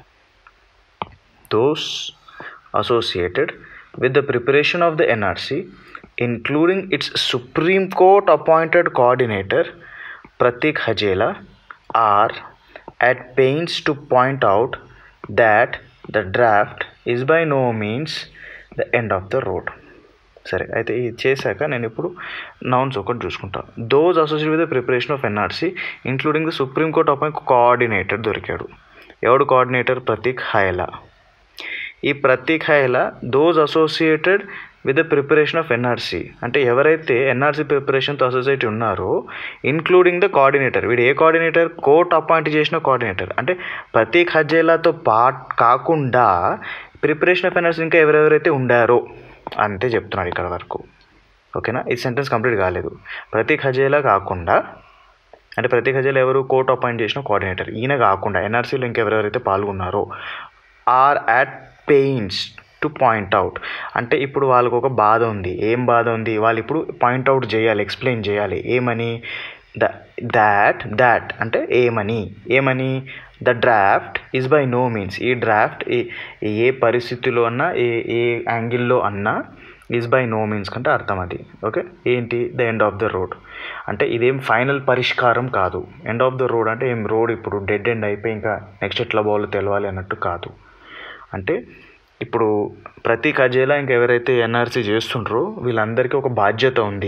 those associated with the preparation of the NRC, including its Supreme Court appointed coordinator Pratik Hajela, are at pains to point out that the draft is by no means the end of the road. సరే అయితే ఇది చేశాక నేను ఇప్పుడు nouns ఒకటి చూసుకుంటా those associate with the preparation of NRC including the supreme court appoint coordinator దొరికాడు ఎవడు కోఆర్డినేటర్ ప్రతీక్ హైలా ఈ Prateek Hajela those associated with the preparation of NRC అంటే ఎవరైతే ఎన్ఆర్సీ ప్రిపరేషన్తో అసోసియేట్ ఉన్నారో ఇన్క్లూడింగ్ ద కోఆర్డినేటర్ వీడు ఏ కోఆర్డినేటర్ కోర్ట్ అపాయింట్ చేసిన కోఆర్డినేటర్ అంటే ప్రతీక్ హజేలాతో పాట్ కాకుండా ప్రిపరేషన్ ఆఫ్ ఎన్ఆర్సీ ఇంకా ఎవరెవరైతే ఉండారో అంతే చెప్తున్నాడు ఇక్కడ వరకు ఓకేనా ఈ సెంటెన్స్ కంప్లీట్ కాలేదు ప్రతీక్ హజేలా కాకుండా అంటే ప్రతీక్ హజేలా ఎవరు కోర్ట్ అపాయింట్ చేసిన కోఆర్డినేటర్ ఈయన కాకుండా ఎన్ఆర్సీలో ఇంకెవరెవరైతే పాల్గొన్నారో are at pains to point out అంటే ఇప్పుడు వాళ్ళకు ఒక బాధ ఉంది ఏం బాధ ఉంది వాళ్ళు ఇప్పుడు పాయింట్ అవుట్ చేయాలి ఎక్స్ప్లెయిన్ చేయాలి ఏమని ద దాట్ దాట్ అంటే ఏమని ఏమని the draft is by no means ఈ డ్రాఫ్ట్ ఏ పరిస్థితిలో అన్నా ఏ ఏ యాంగిల్లో అన్నా ఈజ్ బై నో మీన్స్ కంటే అర్థం అది ఓకే ఏంటి the end of the road అంటే ఇదేం ఫైనల్ పరిష్కారం కాదు ఎండ్ ఆఫ్ ద రోడ్ అంటే ఏం రోడ్ ఇప్పుడు డెడ్ ఎండ్ అయిపోయి ఇంకా నెక్స్ట్ ఎట్లా పోవాలో తెలవాలి అన్నట్టు కాదు అంటే ఇప్పుడు ప్రతి కజేలా ఇంకెవరైతే ఎన్ఆర్సీ చేస్తుండ్రో వీళ్ళందరికీ ఒక బాధ్యత ఉంది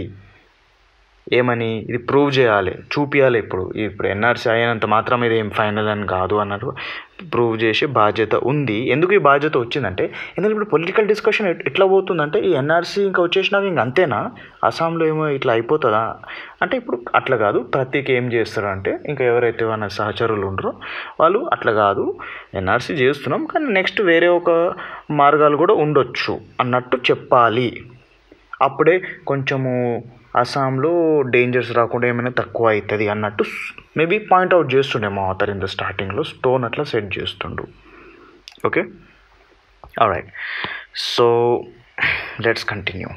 ఏమని ఇది ప్రూవ్ చేయాలి చూపించాలి ఇప్పుడు ఇప్పుడు ఎన్ఆర్సీ అయినంత మాత్రం ఇది ఏం ఫైనల్ అని కాదు అన్నారు ప్రూవ్ చేసే బాధ్యత ఉంది ఎందుకు ఈ బాధ్యత వచ్చిందంటే ఎందుకంటే ఇప్పుడు పొలిటికల్ డిస్కషన్ ఎట్లా పోతుందంటే ఈ ఎన్ఆర్సీ ఇంకా వచ్చేసినాక ఇంక అంతేనా అస్సాంలో ఏమో ఇట్లా అయిపోతుందా అంటే ఇప్పుడు అట్లా కాదు ప్రతికి ఏం చేస్తారు అంటే ఇంకా ఎవరైతే మన సహచరులు ఉండరో వాళ్ళు అట్లా కాదు ఎన్ఆర్సీ చేస్తున్నాం కానీ నెక్స్ట్ వేరే ఒక మార్గాలు కూడా ఉండొచ్చు అన్నట్టు చెప్పాలి అప్పుడే కొంచెము అస్సాంలో డేంజర్స్ రాకుండా ఏమైనా తక్కువ అవుతుంది అన్నట్టు మేబీ పాయింట్అవుట్ చేస్తుండే మా ఆథర్ ఇన్ ద స్టార్టింగ్లో స్టోన్ అట్లా సెట్ చేస్తుండు okay right so let's continue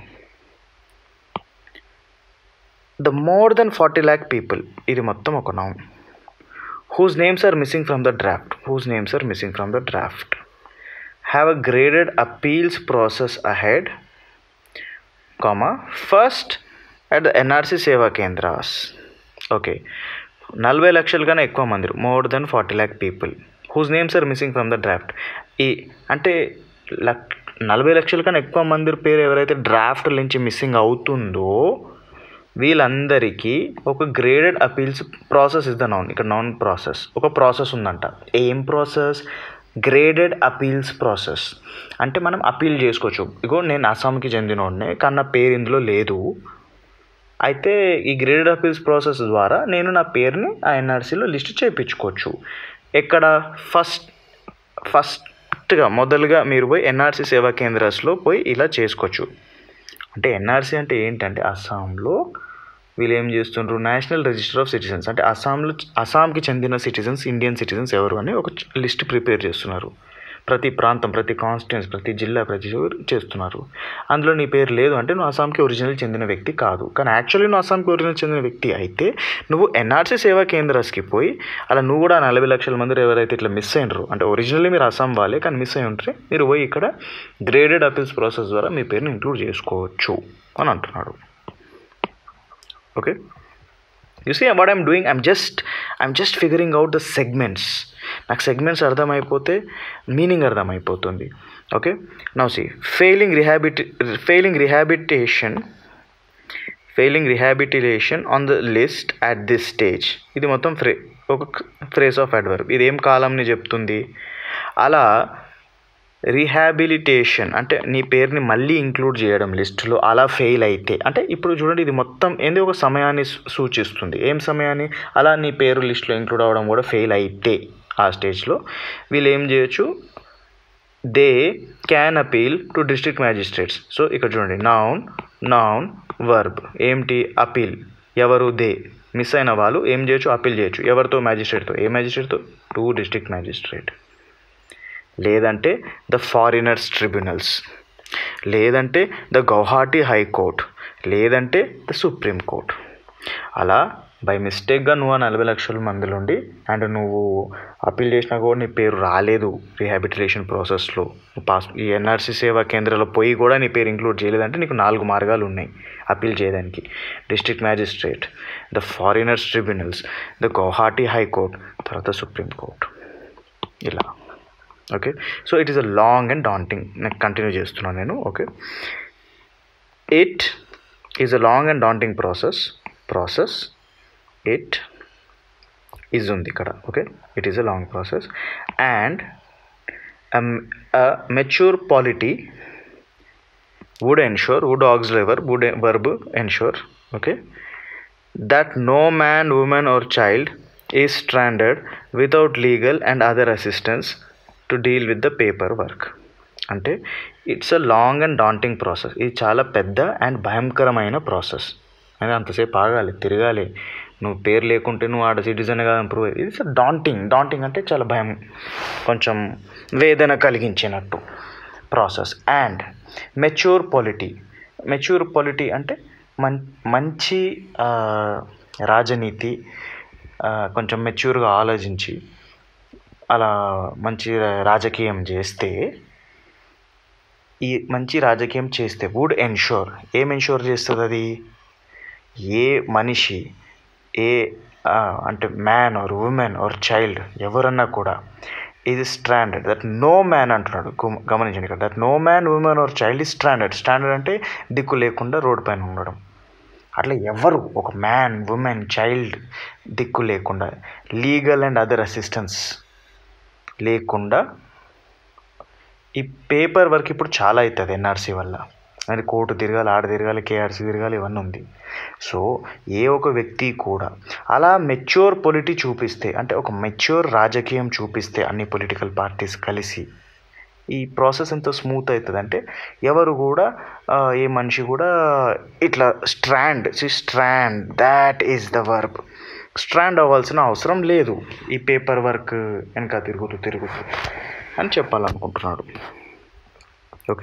the more than forty lakh people ఇది మొత్తం ఒక noun whose names are missing from the draft whose names are missing from the draft have a graded appeals process ahead comma first at the NRC Seva Kendras okay నలభై లక్షల కన్నా ఎక్కువ మంది more than forty lakh people whose names are missing from the draft ఈ అంటే luck నలభై లక్షల కన్నా ఎక్కువ మంది పేరు ఎవరైతే డ్రాఫ్ట్ నుంచి మిస్సింగ్ అవుతుందో వీళ్ళందరికీ ఒక graded appeals process is the noun ఇక్కడ నౌన్ ప్రాసెస్ ఒక ప్రాసెస్ ఉందంట ఏం ప్రాసెస్ గ్రేడెడ్ అపీల్స్ ప్రాసెస్ అంటే మనం అపీల్ చేసుకోవచ్చు ఇగో నేను అస్సాంకి చెందినోడినే కానీ నా పేరు ఇందులో లేదు అయితే ఈ గ్రేడెడ్ అపీల్స్ ప్రాసెస్ ద్వారా నేను నా పేరుని ఆ ఎన్ఆర్సీలో లిస్ట్ చేయించుకోవచ్చు ఎక్కడ ఫస్ట్ ఫస్ట్గా మొదలుగా మీరు పోయి ఎన్ఆర్సీ సేవా కేంద్రాస్లో పోయి ఇలా చేసుకోవచ్చు అంటే ఎన్ఆర్సీ అంటే ఏంటంటే అస్సాంలో వీళ్ళు ఏం చేస్తుండ్రు నేషనల్ రిజిస్టర్ ఆఫ్ సిటిజన్స్ అంటే అస్సాంలో అస్సాంకి చెందిన సిటిజన్స్ ఇండియన్ సిటిజన్స్ ఎవరు అని ఒక లిస్ట్ ప్రిపేర్ చేస్తున్నారు ప్రతి ప్రాంతం ప్రతి కాన్స్టిట్యున్స్ ప్రతి జిల్లా ప్రతి ఊరు చేస్తున్నారు అందులో నీ పేరు లేదు అంటే నువ్వు అస్సాంకి ఒరిజినల్ చెందిన వ్యక్తి కాదు కానీ యాక్చువల్లీ నువ్వు అస్సాంకి ఒరిజినల్ చెందిన వ్యక్తి అయితే నువ్వు ఎన్ఆర్సీ సేవా కేంద్రాస్కి పోయి అలా నువ్వు కూడా నలభై లక్షల మంది ఎవరైతే ఇట్లా మిస్ అయినరు అంటే ఒరిజినల్లీ మీరు అస్సాం వాళ్ళే కానీ మిస్ అయి ఉంటారు మీరు పోయి ఇక్కడ గ్రేడెడ్ అపీల్స్ ప్రాసెస్ ద్వారా మీ పేరుని ఇంక్లూడ్ చేసుకోవచ్చు అని అంటున్నాడు okay you see what I'm doing I'm just I'm just figuring out the segments నాకు సెగ్మెంట్స్ అర్థమైపోతే మీనింగ్ అర్థమైపోతుంది okay now see failing rehabit failing rehabilitation failing rehabilitation on the list at this stage ఇది మొత్తం ఫ్రే ఒక phrase of adverb ఇది ఏం కాలంని చెప్తుంది అలా రీహాబిలిటేషన్ అంటే నీ పేరుని మళ్ళీ ఇంక్లూడ్ చేయడం లిస్టులో అలా ఫెయిల్ అయితే అంటే ఇప్పుడు చూడండి ఇది మొత్తం ఏంది ఒక సమయాన్ని సూ- సూచిస్తుంది ఏం సమయాన్ని అలా నీ పేరు లిస్టులో ఇంక్లూడ్ అవ్వడం కూడా ఫెయిల్ అయితే ఆ స్టేజ్లో వీళ్ళు ఏం చేయొచ్చు they can appeal to district magistrates so ఇక్కడ చూడండి నౌన్ నౌన్ వర్బ్ ఏంటి అపీల్ ఎవరు దే మిస్ అయిన వాళ్ళు ఏం చేయొచ్చు అపీల్ చేయొచ్చు ఎవరితో మ్యాజిస్ట్రేట్తో ఏ మ్యాజిస్ట్రేట్తో టు డిస్ట్రిక్ట్ మ్యాజిస్ట్రేట్ లేదంటే ద ఫారినర్స్ ట్రిబ్యునల్స్ లేదంటే ద గౌహాటీ హైకోర్ట్ లేదంటే ద సుప్రీం కోర్ట్ అలా బై మిస్టేక్గా నువ్వు ఆ నలభై లక్షల మందిలో ఉండి అండ్ నువ్వు అప్పీల్ చేసినా కూడా నీ పేరు రాలేదు రీహాబిలిటేషన్ ప్రాసెస్లో పాస్ ఈ ఎన్ఆర్సీ సేవా కేంద్రాల్లో పోయి కూడా నీ పేరు ఇంక్లూడ్ చేయలేదంటే నీకు నాలుగు మార్గాలు ఉన్నాయి అప్పీల్ చేయడానికి district magistrate the foreigners tribunals the Guwahati high court తర్వాత సుప్రీం కోర్ట్ ఇలా okay so it is a long and daunting నేను కంటిన్యూ చేస్తున్నాను నేను okay it is a long and daunting process process it is ఉంది ఇక్కడ okay it is a long process and mature polity would ensure would auxiliary would verb ensure okay that no man woman or child is stranded without legal and other assistance to deal with the paperwork అంటే it's a long and daunting process ఇది చాలా పెద్ద and భయంకరమైన process అని అంతసేపు ఆగాలి తిరగాలి నువ్వు పేరు లేకుంటే నువ్వు ఆడ సిటిజన్ కాదు ప్రూవ్ ఇట్స్ డాంటింగ్ డాంటింగ్ అంటే చాలా భయం కొంచెం వేదన కలిగించినట్టు process and mature polity mature polity అంటే మం మంచి ఆ, రాజనీతి ఆ, కొంచెం మెచ్యూర్గా ఆలోచించి అలా మంచి రాజకీయం చేస్తే ఈ మంచి రాజకీయం చేస్తే వుడ్ ఎన్షోర్ ఏం ఎన్షోర్ చేస్తుంది అది ఏ మనిషి ఏ ఆ, అంటే man or woman or child ఎవరన్నా కూడా ఇది స్టాండర్డ్ దట్ నో మ్యాన్ అంటున్నాడు గుమ- గమనించండి ఇక్కడ that no man woman or child is standard standard అంటే దిక్కు లేకుండా రోడ్ పైన ఉండడం అట్లా ఎవరు ఒక మ్యాన్ ఉమెన్ చైల్డ్ దిక్కు లేకుండా లీగల్ అండ్ అదర్ అసిస్టెన్స్ లేకుండా ఈ పేపర్ వర్క్ ఇప్పుడు చాలా అవుతుంది ఎన్ఆర్సీ వల్ల అంటే కోర్టు తిరగాలి ఆడ తిరగాలి కేఆర్సీ తిరగాలి ఇవన్నీ ఉంది సో ఏ ఒక వ్యక్తి కూడా అలా మెచ్యూర్ పొలిటీ చూపిస్తే అంటే ఒక మెచ్యూర్ రాజకీయం చూపిస్తే అన్ని పొలిటికల్ పార్టీస్ కలిసి ఈ ప్రాసెస్ ఎంత స్మూత్ అవుతుంది అంటే ఎవరు కూడా ఆ, ఏ మనిషి కూడా ఇట్లా strand strand that is the verb strand అవ్వాల్సిన అవసరం లేదు ఈ పేపర్ వర్క్ వెనక తిరుగుతూ తిరుగుతూ అని చెప్పాలనుకుంటున్నాడు okay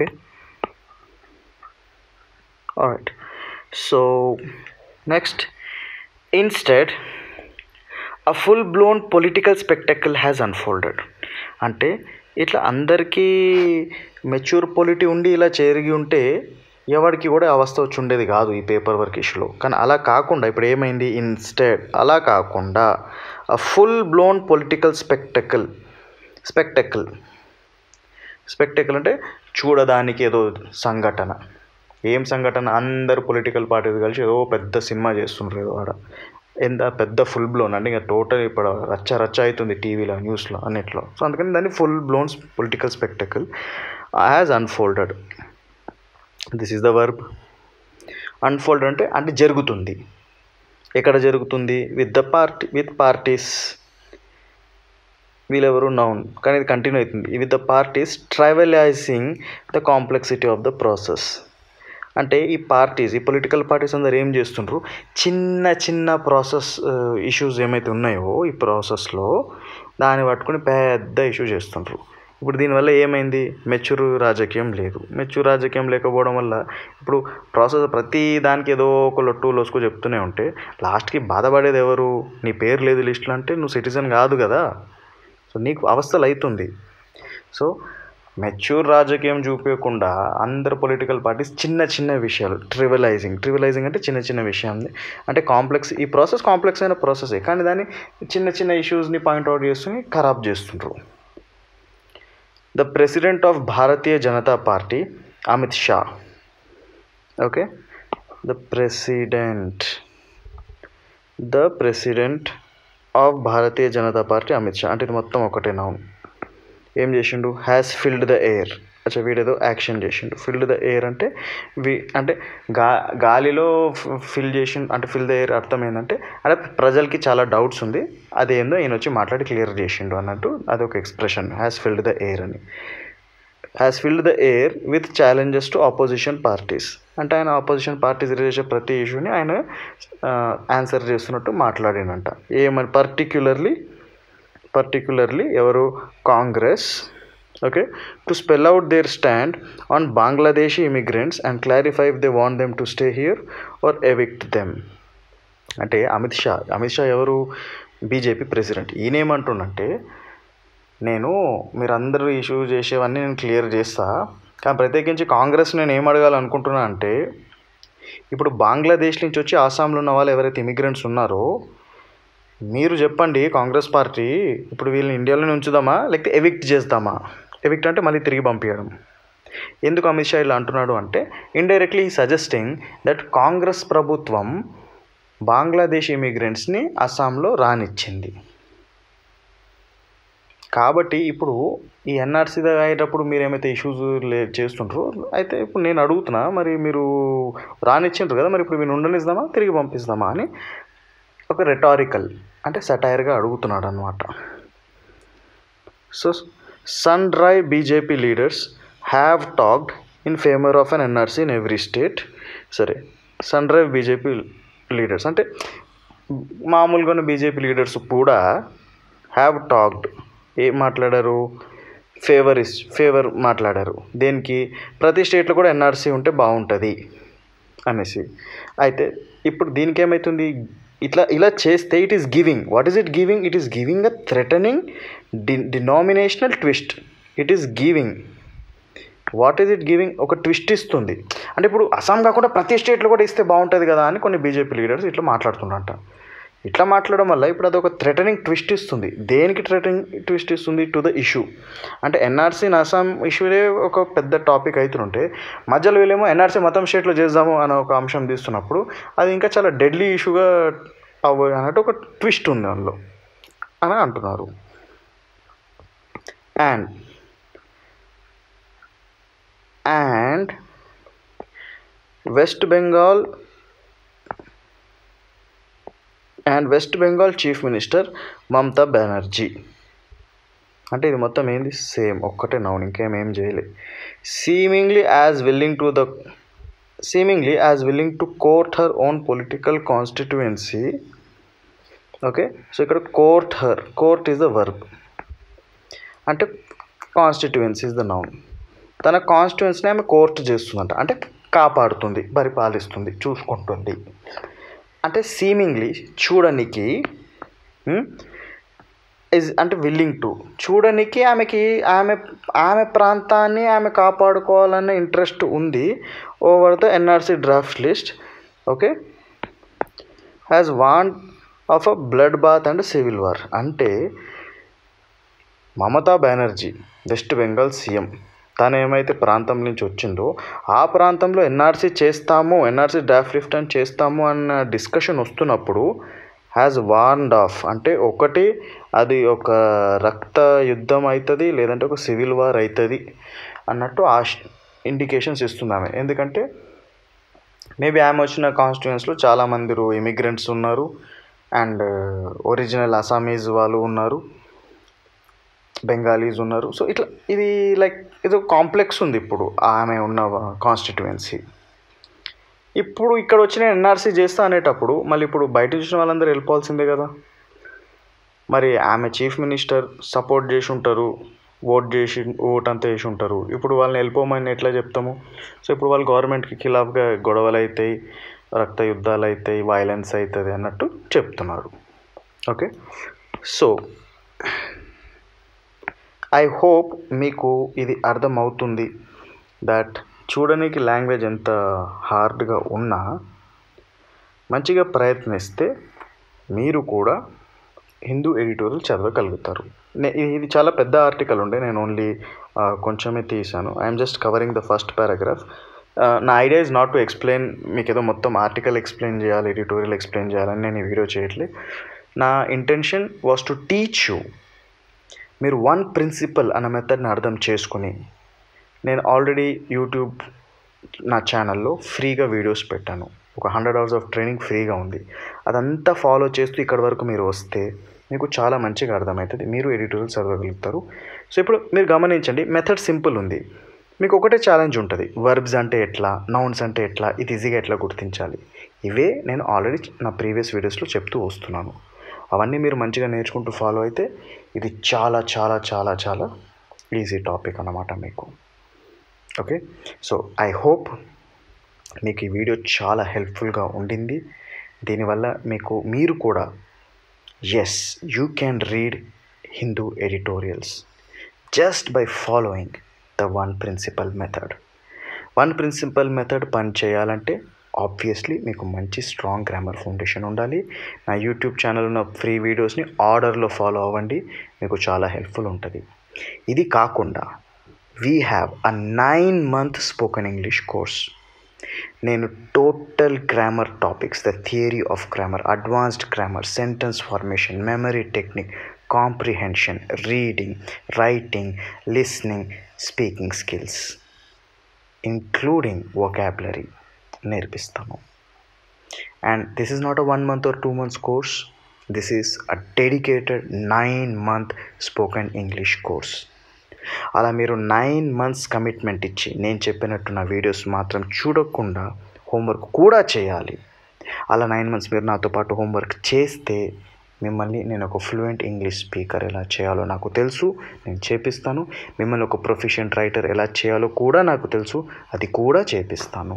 alright so next instead a full blown political spectacle has unfolded అంటే ఇట్లా అందరికీ మెచ్యూర్ పొలిటీ ఉండి ఇలా చేరిగి ఉంటే ఎవరికి కూడా అవస్థ వచ్చి ఉండేది కాదు ఈ పేపర్ వర్క్ ఇష్యూలో కానీ అలా కాకుండా ఇప్పుడు ఏమైంది ఇన్స్టెడ్ అలా కాకుండా full blown political spectacle spectacle spectacle అంటే చూడడానికి ఏదో సంఘటన ఏం సంఘటన అందరు పొలిటికల్ పార్టీస్ కలిసి ఏదో పెద్ద సినిమా చేస్తుండ్రు ఏదో ఆడ ఎంత పెద్ద ఫుల్ బ్లోన్ అంటే ఇంకా టోటల్ ఇప్పుడు రచ్చ రచ్చ అవుతుంది టీవీలో న్యూస్లో అన్నిట్లో సో అందుకని దాన్ని full blown political spectacle as unfolded this is the verb unfold అంటే అంటే జరుగుతుంది ఎక్కడ జరుగుతుంది with the party with parties వీళ్ళెవరు నౌన్ కానీ ఇది కంటిన్యూ అవుతుంది with the parties trivialising the complexity of the process అంటే ఈ పార్టీస్ ఈ పొలిటికల్ పార్టీస్ అందరు ఏం చేస్తుండ్రు చిన్న చిన్న ప్రాసెస్ ఇష్యూస్ ఏమైతే ఉన్నాయో ఈ ప్రాసెస్లో దాన్ని పట్టుకుని పెద్ద ఇష్యూ చేస్తుండ్రు ఇప్పుడు దీనివల్ల ఏమైంది మెచ్యూర్ రాజకీయం లేదు మెచ్యూర్ రాజకీయం లేకపోవడం వల్ల ఇప్పుడు ప్రాసెస్ ప్రతి దానికి ఏదో ఒక లొట్టు లొసుకు చెప్తూనే ఉంటే లాస్ట్కి బాధపడేది ఎవరు నీ పేరు లేదు లిస్టులో అంటే నువ్వు సిటిజన్ కాదు కదా సో నీకు అవస్థలు అవుతుంది సో మెచ్యూర్ రాజకీయం చూపించకుండా అందరు పొలిటికల్ పార్టీస్ చిన్న చిన్న విషయాలు ట్రివలైజింగ్ ట్రివలైజింగ్ అంటే చిన్న చిన్న విషయం అంటే కాంప్లెక్స్ ఈ ప్రాసెస్ కాంప్లెక్స్ అయిన ప్రాసెసే కానీ దాన్ని చిన్న చిన్న ఇష్యూస్ని పాయింట్అవుట్ చేస్తూ ఖరాబ్ చేస్తుండ్రు the president of Bharatiya Janata Party Amit Shah okay the president the president of Bharatiya Janata Party Amit Shah అంటే ఇది మొత్తం ఒకటే నౌన్ ఏం చేసిండు హ్యాస్ ఫిల్డ్ ద ఎయిర్ అచ్చా వీడేదో యాక్షన్ చేసిండు ఫిల్డ్ ద ఎయిర్ అంటే వి అంటే గా గాలిలో ఫిల్ చేసి అంటే ఫిల్ ద ఎయిర్ అర్థం ఏంటంటే అంటే ప్రజలకి చాలా డౌట్స్ ఉంది అదేందో ఈయన వచ్చి మాట్లాడి క్లియర్ చేసిండు అన్నట్టు అది ఒక expression has filled the air అని has filled the air with challenges to opposition parties అంటే ఆయన ఆపోజిషన్ పార్టీస్ చేసే ప్రతి ఇష్యూని ఆయన ఆన్సర్ చేస్తున్నట్టు మాట్లాడినంట ఏమని పర్టిక్యులర్లీ పర్టిక్యులర్లీ ఎవరు Congress okay to spell out their stand on Bangladeshi immigrants and clarify if they want them to stay here or evict them అంటే అమిత్ షా అమిత్ షా ఎవరు బీజేపీ ప్రెసిడెంట్ ఈయన ఏమంటుండంటే నేను మీరందరూ ఇష్యూ చేసేవన్నీ నేను క్లియర్ చేస్తా కానీ ప్రత్యేకించి కాంగ్రెస్ నేను ఏం అడగాలనుకుంటున్నా అంటే ఇప్పుడు బంగ్లాదేశ్ నుంచి వచ్చి ఆసాంలో ఉన్న వాళ్ళు ఎవరైతే ఇమిగ్రెంట్స్ ఉన్నారో మీరు చెప్పండి కాంగ్రెస్ పార్టీ ఇప్పుడు వీళ్ళని ఇండియాలోనే ఉంచుదామా లేకపోతే ఎవిక్ట్ చేద్దామా ఎవిక్ట్ అంటే మళ్ళీ తిరిగి పంపించడం ఎందుకు అమిత్ షా ఇలా అంటున్నాడు అంటే ఇండైరెక్ట్లీ సజెస్టింగ్ దట్ కాంగ్రెస్ ప్రభుత్వం బంగ్లాదేశ్ ఇమిగ్రెంట్స్ని అస్సాంలో రానిచ్చింది కాబట్టి ఇప్పుడు ఈ ఎన్ఆర్సీ అయ్యేటప్పుడు మీరు ఏమైతే ఇష్యూస్ లే చేస్తుంటారో అయితే ఇప్పుడు నేను అడుగుతున్నా మరి మీరు రానిచ్చిండ్రు కదా మరి ఇప్పుడు మీరు ఉండనిస్తామా తిరిగి పంపిస్తామా అని ఒక రెటారికల్ అంటే సటైర్గా అడుగుతున్నాడు అనమాట so sundry BJP leaders have talked in favour of an NRC in every state సరే సన్ డ్రైవ్ బీజేపీ లీడర్స్ అంటే మామూలుగా ఉన్న బీజేపీ లీడర్స్ కూడా హ్యావ్ టాక్డ్ ఏం మాట్లాడారు ఫేవర్ ఇస్ ఫేవర్ మాట్లాడారు దేనికి ప్రతి స్టేట్లో కూడా ఎన్ఆర్సీ ఉంటే బాగుంటుంది అనేసి అయితే ఇప్పుడు దీనికి ఏమవుతుంది ఇట్లా ఇలా చేస్తే it is giving what is it giving it is giving a threatening de denominational twist it is giving what is it giving ఒక ట్విస్ట్ ఇస్తుంది అంటే ఇప్పుడు అస్సాం కాకుండా ప్రతి స్టేట్లో కూడా ఇస్తే బాగుంటుంది కదా అని కొన్ని బీజేపీ లీడర్స్ ఇట్లా మాట్లాడుతున్నట్ట ఇట్లా మాట్లాడడం వల్ల ఇప్పుడు అది ఒక థ్రెటనింగ్ ట్విస్ట్ ఇస్తుంది దేనికి థ్రెటనింగ్ ట్విస్ట్ ఇస్తుంది టు ద ఇష్యూ అంటే ఎన్ఆర్సీ అస్సాం ఇష్యూలే ఒక పెద్ద టాపిక్ అవుతుంటే మధ్యలో వీళ్ళేమో ఎన్ఆర్సీ మొత్తం స్టేట్లో చేద్దాము అనే ఒక అంశం తీస్తున్నప్పుడు అది ఇంకా చాలా డెడ్లీ ఇష్యూగా అవ్వ అన్నట్టు ఒక ట్విస్ట్ ఉంది అందులో అని అంటున్నారు and and West Bengal and West Bengal chief minister Mamata Banerjee అంటే ఇది మొత్తం ఏంది సేమ్ ఒక్కటే నౌన్ ఇంకేమేం చేయలే seemingly as willing to the seemingly as willing to court her own political constituency okay so ఇక్కడ court her court is the verb అంటే constituency is the noun తన కాన్స్టిట్యుయెన్సీని ఆమె కోర్టు చేస్తుందంట అంటే కాపాడుతుంది పరిపాలిస్తుంది చూసుకుంటుంది అంటే సీమింగ్లీ చూడనికి ఇస్ అంటే విల్లింగ్ టు చూడనికి ఆమెకి ఆమె ఆమె ప్రాంతాన్ని ఆమె కాపాడుకోవాలన్న ఇంట్రెస్ట్ ఉంది over the NRC draft list okay has warned of a blood bath and civil war అంటే మమతా బెనర్జీ వెస్ట్ బెంగాల్ సీఎం తను ఏమైతే ప్రాంతం నుంచి వచ్చిందో ఆ ప్రాంతంలో ఎన్ఆర్సీ చేస్తాము ఎన్ఆర్సీ డ్రాఫ్ట్ లిఫ్ట్ అని చేస్తాము అన్న డిస్కషన్ వస్తున్నప్పుడు హ్యాస్ వార్న్డ్ ఆఫ్ అంటే ఒకటి అది ఒక రక్త యుద్ధం అవుతుంది లేదంటే ఒక సివిల్ వార్ అవుతుంది అన్నట్టు ఆ ఇండికేషన్స్ ఇస్తుంది ఆమె ఎందుకంటే మేబీ ఆమె వచ్చిన కాన్స్టిట్యుయెన్స్లో చాలామంది ఇమిగ్రెంట్స్ ఉన్నారు అండ్ ఒరిజినల్ అసామీస్ వాళ్ళు ఉన్నారు బెంగాలీస్ ఉన్నారు సో ఇట్లా ఇది లైక్ ఇది కాంప్లెక్స్ ఉంది ఇప్పుడు ఆమె ఉన్న కాన్స్టిట్యుయెన్సీ ఇప్పుడు ఇక్కడ వచ్చిన ఎన్ఆర్సీ చేస్తా అనేటప్పుడు మళ్ళీ ఇప్పుడు బయట చూసిన వాళ్ళందరూ వెళ్ళిపోవాల్సిందే కదా మరి ఆమె చీఫ్ మినిస్టర్ సపోర్ట్ చేసి ఉంటారు ఓట్ చేసి ఓట్ అంతా వేసి ఉంటారు ఇప్పుడు వాళ్ళని వెళ్ళిపోమని ఎట్లా చెప్తాము సో ఇప్పుడు వాళ్ళు గవర్నమెంట్కి ఖిలాఫ్గా గొడవలు అవుతాయి రక్త యుద్ధాలు అవుతాయి వైలెన్స్ అవుతుంది అన్నట్టు చెప్తున్నారు ఓకే సో ఐ హోప్ మీకు ఇది అర్థమవుతుంది దట్ చూడడానికి లాంగ్వేజ్ ఎంత హార్డ్గా ఉన్నా మంచిగా ప్రయత్నిస్తే మీరు కూడా హిందూ ఎడిటోరియల్ చదవగలుగుతారు నే ఇది చాలా పెద్ద ఆర్టికల్ ఉండే నేను ఓన్లీ కొంచెమే తీసాను I'm just covering the first paragraph నా idea is not to explain మీకు ఏదో మొత్తం ఆర్టికల్ ఎక్స్ప్లెయిన్ చేయాలి ఎడిటోరియల్ ఎక్స్ప్లెయిన్ చేయాలని నేను ఈ వీడియో చేయట్లేదు నా intention was to teach you మీరు వన్ ప్రిన్సిపల్ అన్న మెథడ్ని అర్థం చేసుకొని నేను ఆల్రెడీ యూట్యూబ్ నా ఛానల్లో ఫ్రీగా వీడియోస్ పెట్టాను ఒక హండ్రెడ్ అవర్స్ ఆఫ్ ట్రైనింగ్ ఫ్రీగా ఉంది అదంతా ఫాలో చేస్తూ ఇక్కడ వరకు మీరు వస్తే మీకు చాలా మంచిగా అర్థమవుతుంది మీరు ఎడిటోరియల్ చదవగలుగుతారు సో ఇప్పుడు మీరు గమనించండి మెథడ్ సింపుల్ ఉంది మీకు ఒకటే ఛాలెంజ్ ఉంటుంది వర్బ్స్ అంటే ఎట్లా నౌన్స్ అంటే ఎట్లా ఇది ఈజీగా ఎట్లా గుర్తించాలి ఇవే నేను ఆల్రెడీ నా ప్రీవియస్ వీడియోస్లో చెప్తూ వస్తున్నాను అవన్నీ మీరు మంచిగా నేర్చుకుంటూ ఫాలో అయితే ఇది చాలా చాలా చాలా చాలా ఈజీ టాపిక్ అన్నమాట మీకు ఓకే సో ఐ హోప్ మీకు ఈ వీడియో చాలా హెల్ప్ఫుల్గా ఉండింది దీనివల్ల మీకు మీరు కూడా as you can read Hindu editorials just by following the one principle method one principle method పని చేయాలంటే ఆబ్వియస్లీ మీకు మంచి స్ట్రాంగ్ గ్రామర్ ఫౌండేషన్ ఉండాలి నా యూట్యూబ్ ఛానల్ ఉన్న ఫ్రీ వీడియోస్ని ఆర్డర్లో ఫాలో అవ్వండి మీకు చాలా హెల్ప్ఫుల్ ఉంటుంది ఇది కాకుండా we have a nine month spoken English course నేను total grammar topics the theory of grammar advanced grammar sentence formation memory technique comprehension reading writing listening speaking skills including vocabulary నేర్పిస్తాను and this is not a one month or two months course this is a dedicated nine month spoken English course అలా మీరు nine months commitment ఇచ్చి నేను చెప్పినట్టు నా videos మాత్రం చూడకుండా homework కూడా చేయాలి అలా నైన్ మంత్స్ మీరు నాతో పాటు హోంవర్క్ చేస్తే మిమ్మల్ని నేను ఒక ఫ్లూయెంట్ ఇంగ్లీష్ స్పీకర్ ఎలా చేయాలో నాకు తెలుసు నేను చేపిస్తాను మిమ్మల్ని ఒక ప్రొఫిషియంట్ రైటర్ ఎలా చేయాలో కూడా నాకు తెలుసు అది కూడా చేపిస్తాను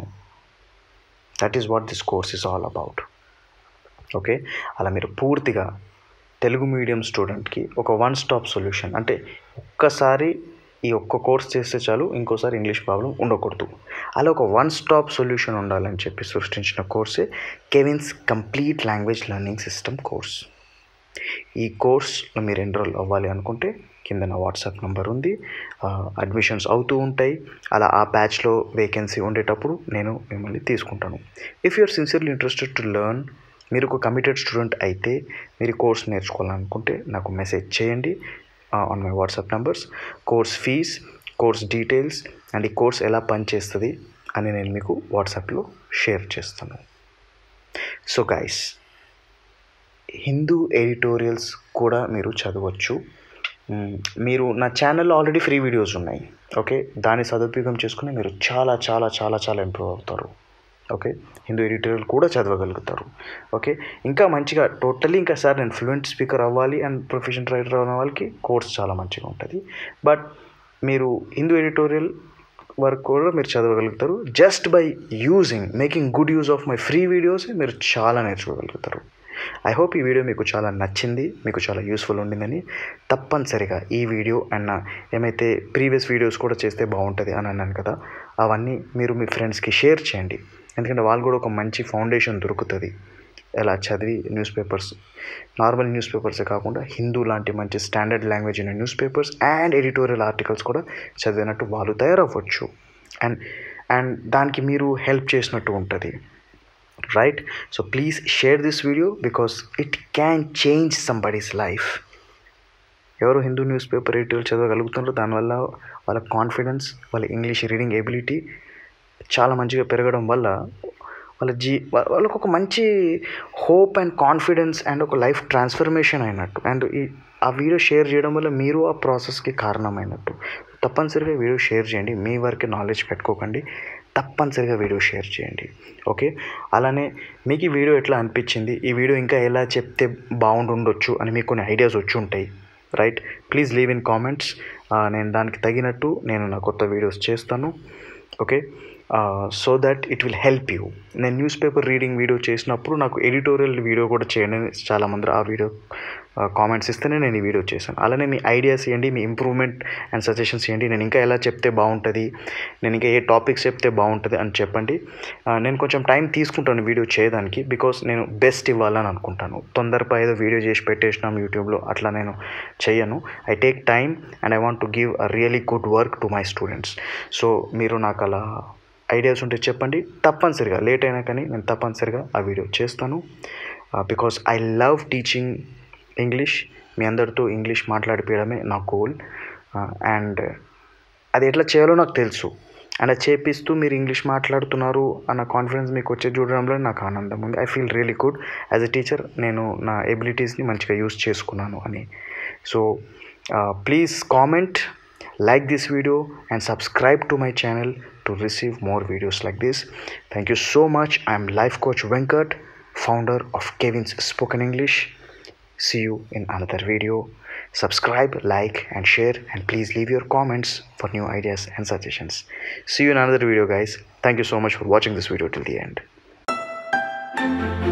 that is what this course is all about okay అలా మీరు పూర్తిగా తెలుగు మీడియం స్టూడెంట్కి ఒక వన్ స్టాప్ సొల్యూషన్ అంటే ఒక్కసారి ఈ ఒక్క కోర్స్ చేస్తే చాలు ఇంకోసారి ఇంగ్లీష్ ప్రాబ్లం ఉండకూడదు అలా ఒక వన్ స్టాప్ సొల్యూషన్ ఉండాలని చెప్పి సృష్టించిన కోర్సే Kevin's complete language learning system course ఈ కోర్స్లో మీరు ఎన్రోల్ అవ్వాలి అనుకుంటే కింద నా వాట్సాప్ నెంబర్ ఉంది అడ్మిషన్స్ అవుతూ ఉంటాయి అలా ఆ బ్యాచ్లో వేకెన్సీ ఉండేటప్పుడు నేను మిమ్మల్ని తీసుకుంటాను if you are sincerely interested to learn మీరు ఒక కమిటెడ్ స్టూడెంట్ అయితే మీరు కోర్స్ నేర్చుకోవాలనుకుంటే నాకు మెసేజ్ చేయండి on my WhatsApp numbers course fees course details and ఈ కోర్స్ ఎలా పనిచేస్తుంది అని నేను మీకు వాట్సాప్లో షేర్ చేస్తాను సో గైస్ హిందూ ఎడిటోరియల్స్ కూడా మీరు చదవచ్చు మీరు నా ఛానల్లో ఆల్రెడీ ఫ్రీ వీడియోస్ ఉన్నాయి ఓకే దాన్ని సదుపయోగం చేసుకుని మీరు చాలా చాలా చాలా చాలా ఇంప్రూవ్ అవుతారు ఓకే హిందూ ఎడిటోరియల్ కూడా చదవగలుగుతారు ఓకే ఇంకా మంచిగా టోటల్లీ ఇంకా సార్ నేను ఫ్లూయెంట్ స్పీకర్ అవ్వాలి అండ్ ప్రొఫెషనల్ రైటర్ అవ్వడం వాళ్ళకి కోర్స్ చాలా మంచిగా ఉంటుంది బట్ మీరు హిందూ ఎడిటోరియల్ వరకు కూడా మీరు చదవగలుగుతారు just by using making good use of my free videos మీరు చాలా నేర్చుకోగలుగుతారు ఐ హోప్ ఈ వీడియో మీకు చాలా నచ్చింది మీకు చాలా యూస్ఫుల్ ఉండిందని తప్పనిసరిగా ఈ వీడియో అండ్ నా ఏమైతే ప్రీవియస్ వీడియోస్ కూడా చేస్తే బాగుంటుంది అని అన్నాను కదా అవన్నీ మీరు మీ ఫ్రెండ్స్కి షేర్ చేయండి ఎందుకంటే వాళ్ళు కూడా ఒక మంచి ఫౌండేషన్ దొరుకుతుంది ఎలా చదివి న్యూస్ పేపర్స్ నార్మల్ న్యూస్ పేపర్సే కాకుండా హిందూ లాంటి మంచి స్టాండర్డ్ లాంగ్వేజ్ ఉన్న news papers and editorial articles కూడా చదివినట్టు వాళ్ళు తయారవ్వచ్చు అండ్ అండ్ దానికి మీరు హెల్ప్ చేసినట్టు ఉంటుంది right so please share this video because it can change somebody's life ఎవరు హిందూ న్యూస్ పేపర్ ఎడిటోరియల్ చదవగలుగుతున్నారో దానివల్ల వాళ్ళ కాన్ఫిడెన్స్ వాళ్ళ ఇంగ్లీష్ రీడింగ్ ఎబిలిటీ చాలా మంచిగా పెరగడం వల్ల వాళ్ళ జీ వాళ్ళకు ఒక మంచి హోప్ అండ్ కాన్ఫిడెన్స్ అండ్ ఒక లైఫ్ ట్రాన్స్ఫర్మేషన్ అయినట్టు అండ్ ఈ ఆ వీడియో షేర్ చేయడం వల్ల మీరు ఆ ప్రాసెస్కి కారణమైనట్టు తప్పనిసరిగా వీడియో షేర్ చేయండి మీ వరకు నాలెడ్జ్ పెట్టుకోకండి తప్పనిసరిగా వీడియో షేర్ చేయండి ఓకే అలానే మీకు ఈ వీడియో ఎట్లా అనిపించింది ఈ వీడియో ఇంకా ఎలా చెప్తే బాగుండుండొచ్చు అని మీకు కొన్ని ఐడియాస్ వచ్చి ఉంటాయి right please leave in comments నేను దానికి తగినట్టు నేను నా కొత్త వీడియోస్ చేస్తాను okay so that it will help you నేను న్యూస్ పేపర్ రీడింగ్ వీడియో చేసినప్పుడు నాకు ఎడిటోరియల్ వీడియో కూడా చేయండి చాలామంది ఆ వీడియో కామెంట్స్ ఇస్తేనే నేను ఈ వీడియో చేశాను అలానే మీ ఐడియాస్ ఇవ్వండి మీ ఇంప్రూవ్మెంట్ అండ్ సజెషన్స్ ఇవ్వండి నేను ఇంకా ఎలా చెప్తే బాగుంటుంది నేను ఇంకా ఏ టాపిక్స్ చెప్తే బాగుంటుంది అని చెప్పండి నేను కొంచెం టైం తీసుకుంటాను వీడియో చేయడానికి బికాస్ నేను బెస్ట్ ఇవ్వాలని అనుకుంటాను తొందరపై ఏదో వీడియో చేసి పెట్టేసినాం యూట్యూబ్లో అట్లా నేను చెయ్యను I take time and I want to give a really good work to my students so మీరు నాకు అలా ఐడియాస్ ఉంటే చెప్పండి తప్పనిసరిగా లేట్ అయినా కానీ నేను తప్పనిసరిగా ఆ వీడియో చేస్తాను because I love teaching English మీ అందరితో ఇంగ్లీష్ మాట్లాడిపించడమే నా గోల్ అండ్ అది ఎట్లా చేయాలో నాకు తెలుసు అండ్ అది చేపిస్తూ మీరు ఇంగ్లీష్ మాట్లాడుతున్నారు అన్న కాన్ఫిడెన్స్ మీకు వచ్చే చూడడంలో నాకు ఆనందం ఉంది I feel really good as a teacher నేను నా ఎబిలిటీస్ని మంచిగా యూస్ చేసుకున్నాను అని so please comment like this video and subscribe to my channel to receive more videos like this thank you so much i'm life coach venkat founder of kevin's spoken english see you in another video subscribe like and share and please leave your comments for new ideas and suggestions see you in another video guys thank you so much for watching this video till the end